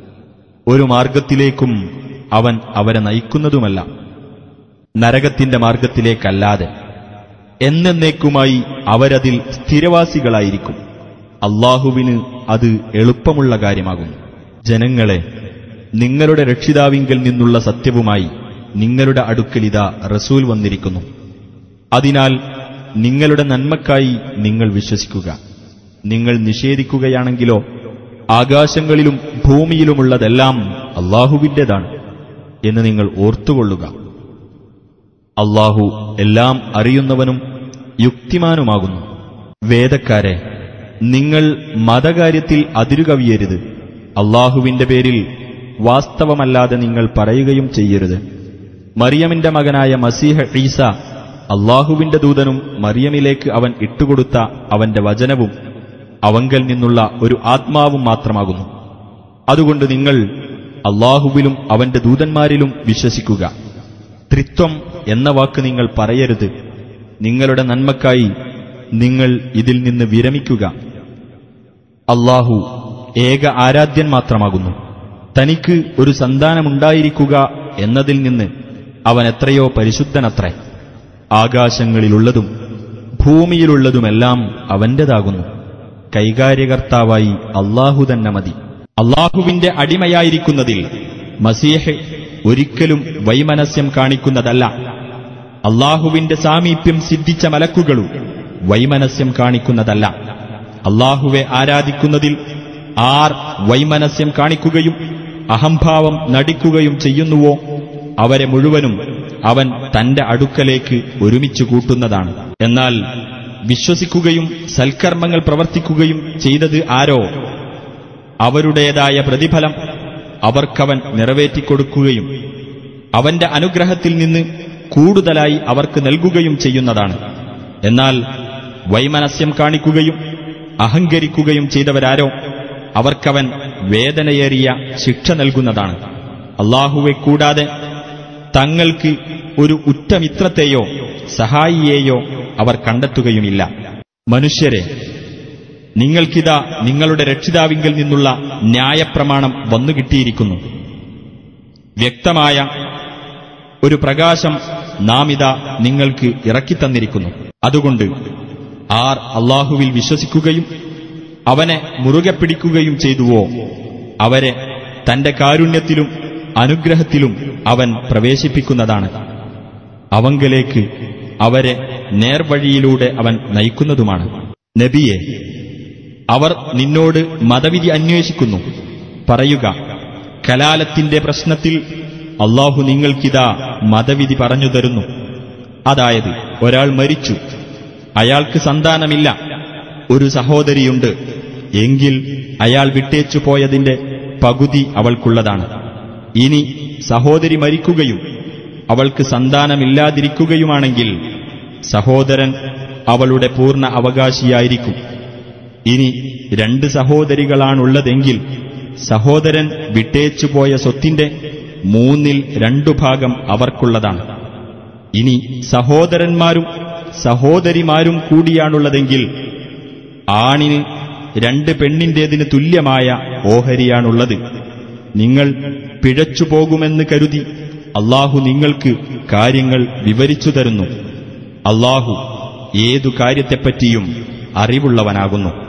ഒരു മാർഗത്തിലേക്കും അവൻ അവരെ നയിക്കുന്നതുമല്ല നരകത്തിന്റെ മാർഗത്തിലേക്കല്ലാതെ എന്നേക്കുമായി അവരതിൽ സ്ഥിരവാസികളായിരിക്കും അള്ളാഹുവിന് അത് എളുപ്പമുള്ള കാര്യമാകുന്നു ജനങ്ങളെ നിങ്ങളുടെ രക്ഷിതാവിങ്കൽ നിന്നുള്ള സത്യവുമായി നിങ്ങളുടെ അടുക്കലിതാ റസൂൽ വന്നിരിക്കുന്നു അതിനാൽ നിങ്ങളുടെ നന്മക്കായി നിങ്ങൾ വിശ്വസിക്കുക നിങ്ങൾ നിഷേധിക്കുകയാണെങ്കിലോ ആകാശങ്ങളിലും ഭൂമിയിലുമുള്ളതെല്ലാം അള്ളാഹുവിൻ്റെതാണ് എന്ന് നിങ്ങൾ ഓർത്തുകൊള്ളുക അള്ളാഹു എല്ലാം അറിയുന്നവനും യുക്തിമാനുമാകുന്നു വേദക്കാരെ നിങ്ങൾ മതകാര്യത്തിൽ അതിരുകവിയരുത് അള്ളാഹുവിന്റെ പേരിൽ വാസ്തവമല്ലാതെ നിങ്ങൾ പറയുകയും ചെയ്യരുത് മറിയമിന്റെ മകനായ മസീഹ ഈസ അള്ളാഹുവിന്റെ ദൂതനും മറിയമിലേക്ക് അവൻ ഇട്ടുകൊടുത്ത അവന്റെ വചനവും അവങ്കൽ നിന്നുള്ള ഒരു ആത്മാവും മാത്രമാകുന്നു അതുകൊണ്ട് നിങ്ങൾ അള്ളാഹുവിലും അവന്റെ ദൂതന്മാരിലും വിശ്വസിക്കുക ത്രിത്വം എന്ന വാക്ക് നിങ്ങൾ പറയരുത് നിങ്ങളുടെ നന്മക്കായി നിങ്ങൾ ഇതിൽ നിന്ന് വിരമിക്കുക അള്ളാഹു ഏക ആരാധ്യൻ മാത്രമാകുന്നു തനിക്ക് ഒരു സന്താനമുണ്ടായിരിക്കുക എന്നതിൽ നിന്ന് അവൻ എത്രയോ പരിശുദ്ധനത്രേ ആകാശങ്ങളിലുള്ളതും ഭൂമിയിലുള്ളതുമെല്ലാം അവന്റേതാകുന്നു കൈകാര്യകർത്താവായി അള്ളാഹു തന്നെ മതി അള്ളാഹുവിന്റെ അടിമയായിരിക്കുന്നതിൽ മസീഹ് ഒരിക്കലും വൈമനസ്യം കാണിക്കുന്നതല്ല അള്ളാഹുവിന്റെ സാമീപ്യം സിദ്ധിച്ച മലക്കുകളും വൈമനസ്യം കാണിക്കുന്നതല്ല അള്ളാഹുവെ ആരാധിക്കുന്നതിൽ ആർ വൈമനസ്യം കാണിക്കുകയും അഹംഭാവം നടിക്കുകയും ചെയ്യുന്നുവോ അവരെ മുഴുവനും അവൻ തന്റെ അടുക്കലേക്ക് ഒരുമിച്ച് കൂട്ടുന്നതാണ് എന്നാൽ വിശ്വസിക്കുകയും സൽക്കർമ്മങ്ങൾ പ്രവർത്തിക്കുകയും ചെയ്തത് ആരോ അവരുടേതായ പ്രതിഫലം അവർക്കവൻ നിറവേറ്റിക്കൊടുക്കുകയും അവന്റെ അനുഗ്രഹത്തിൽ നിന്ന് കൂടുതലായി അവർക്ക് നൽകുകയും ചെയ്യുന്നതാണ് എന്നാൽ വൈമനസ്യം കാണിക്കുകയും അഹങ്കരിക്കുകയും ചെയ്തവരാരോ അവർക്കവൻ വേദനയേറിയ ശിക്ഷ നൽകുന്നതാണ് അള്ളാഹുവെ കൂടാതെ തങ്ങൾക്ക് ഒരു ഉറ്റമിത്രത്തെയോ സഹായിയെയോ അവർ കണ്ടെത്തുകയുമില്ല മനുഷ്യരെ നിങ്ങൾക്കിതാ നിങ്ങളുടെ രക്ഷിതാവിങ്കിൽ നിന്നുള്ള ന്യായപ്രമാണം വന്നുകിട്ടിയിരിക്കുന്നു വ്യക്തമായ ഒരു പ്രകാശം നാം ഇതാ നിങ്ങൾക്ക് ഇറക്കിത്തന്നിരിക്കുന്നു അതുകൊണ്ട് ആർ അള്ളാഹുവിൽ വിശ്വസിക്കുകയും അവനെ മുറുകെ പിടിക്കുകയും ചെയ്തുവോ അവരെ തന്റെ കാരുണ്യത്തിലും അനുഗ്രഹത്തിലും അവൻ പ്രവേശിപ്പിക്കുന്നതാണ് അവങ്കലേക്ക് അവരെ നേർവഴിയിലൂടെ അവൻ നയിക്കുന്നതുമാണ് നബിയെ അവർ നിന്നോട് മതവിധി അന്വേഷിക്കുന്നു പറയുക കലാലത്തിന്റെ പ്രശ്നത്തിൽ അള്ളാഹു നിങ്ങൾക്കിതാ മതവിധി പറഞ്ഞു തരുന്നു അതായത് ഒരാൾ മരിച്ചു അയാൾക്ക് സന്താനമില്ല ഒരു സഹോദരിയുണ്ട് എങ്കിൽ അയാൾ വിട്ടേച്ചു പോയതിന്റെ പകുതി അവൾക്കുള്ളതാണ് ഇനി സഹോദരി മരിക്കുകയും അവൾക്ക് സന്താനമില്ലാതിരിക്കുകയുമാണെങ്കിൽ സഹോദരൻ അവളുടെ പൂർണ്ണ അവകാശിയായിരിക്കും ഇനി രണ്ട് സഹോദരികളാണുള്ളതെങ്കിൽ സഹോദരൻ വിട്ടേച്ചുപോയ സ്വത്തിന്റെ മൂന്നിൽ രണ്ടു ഭാഗം അവർക്കുള്ളതാണ് ഇനി സഹോദരന്മാരും സഹോദരിമാരും കൂടിയാണുള്ളതെങ്കിൽ ആണിന് രണ്ട് പെണ്ണിന്റേതിന് തുല്യമായ ഓഹരിയാണുള്ളത് നിങ്ങൾ പിഴച്ചുപോകുമെന്ന് കരുതി അള്ളാഹു നിങ്ങൾക്ക് കാര്യങ്ങൾ വിവരിച്ചു തരുന്നു അള്ളാഹു ഏതു കാര്യത്തെപ്പറ്റിയും അറിവുള്ളവനാകുന്നു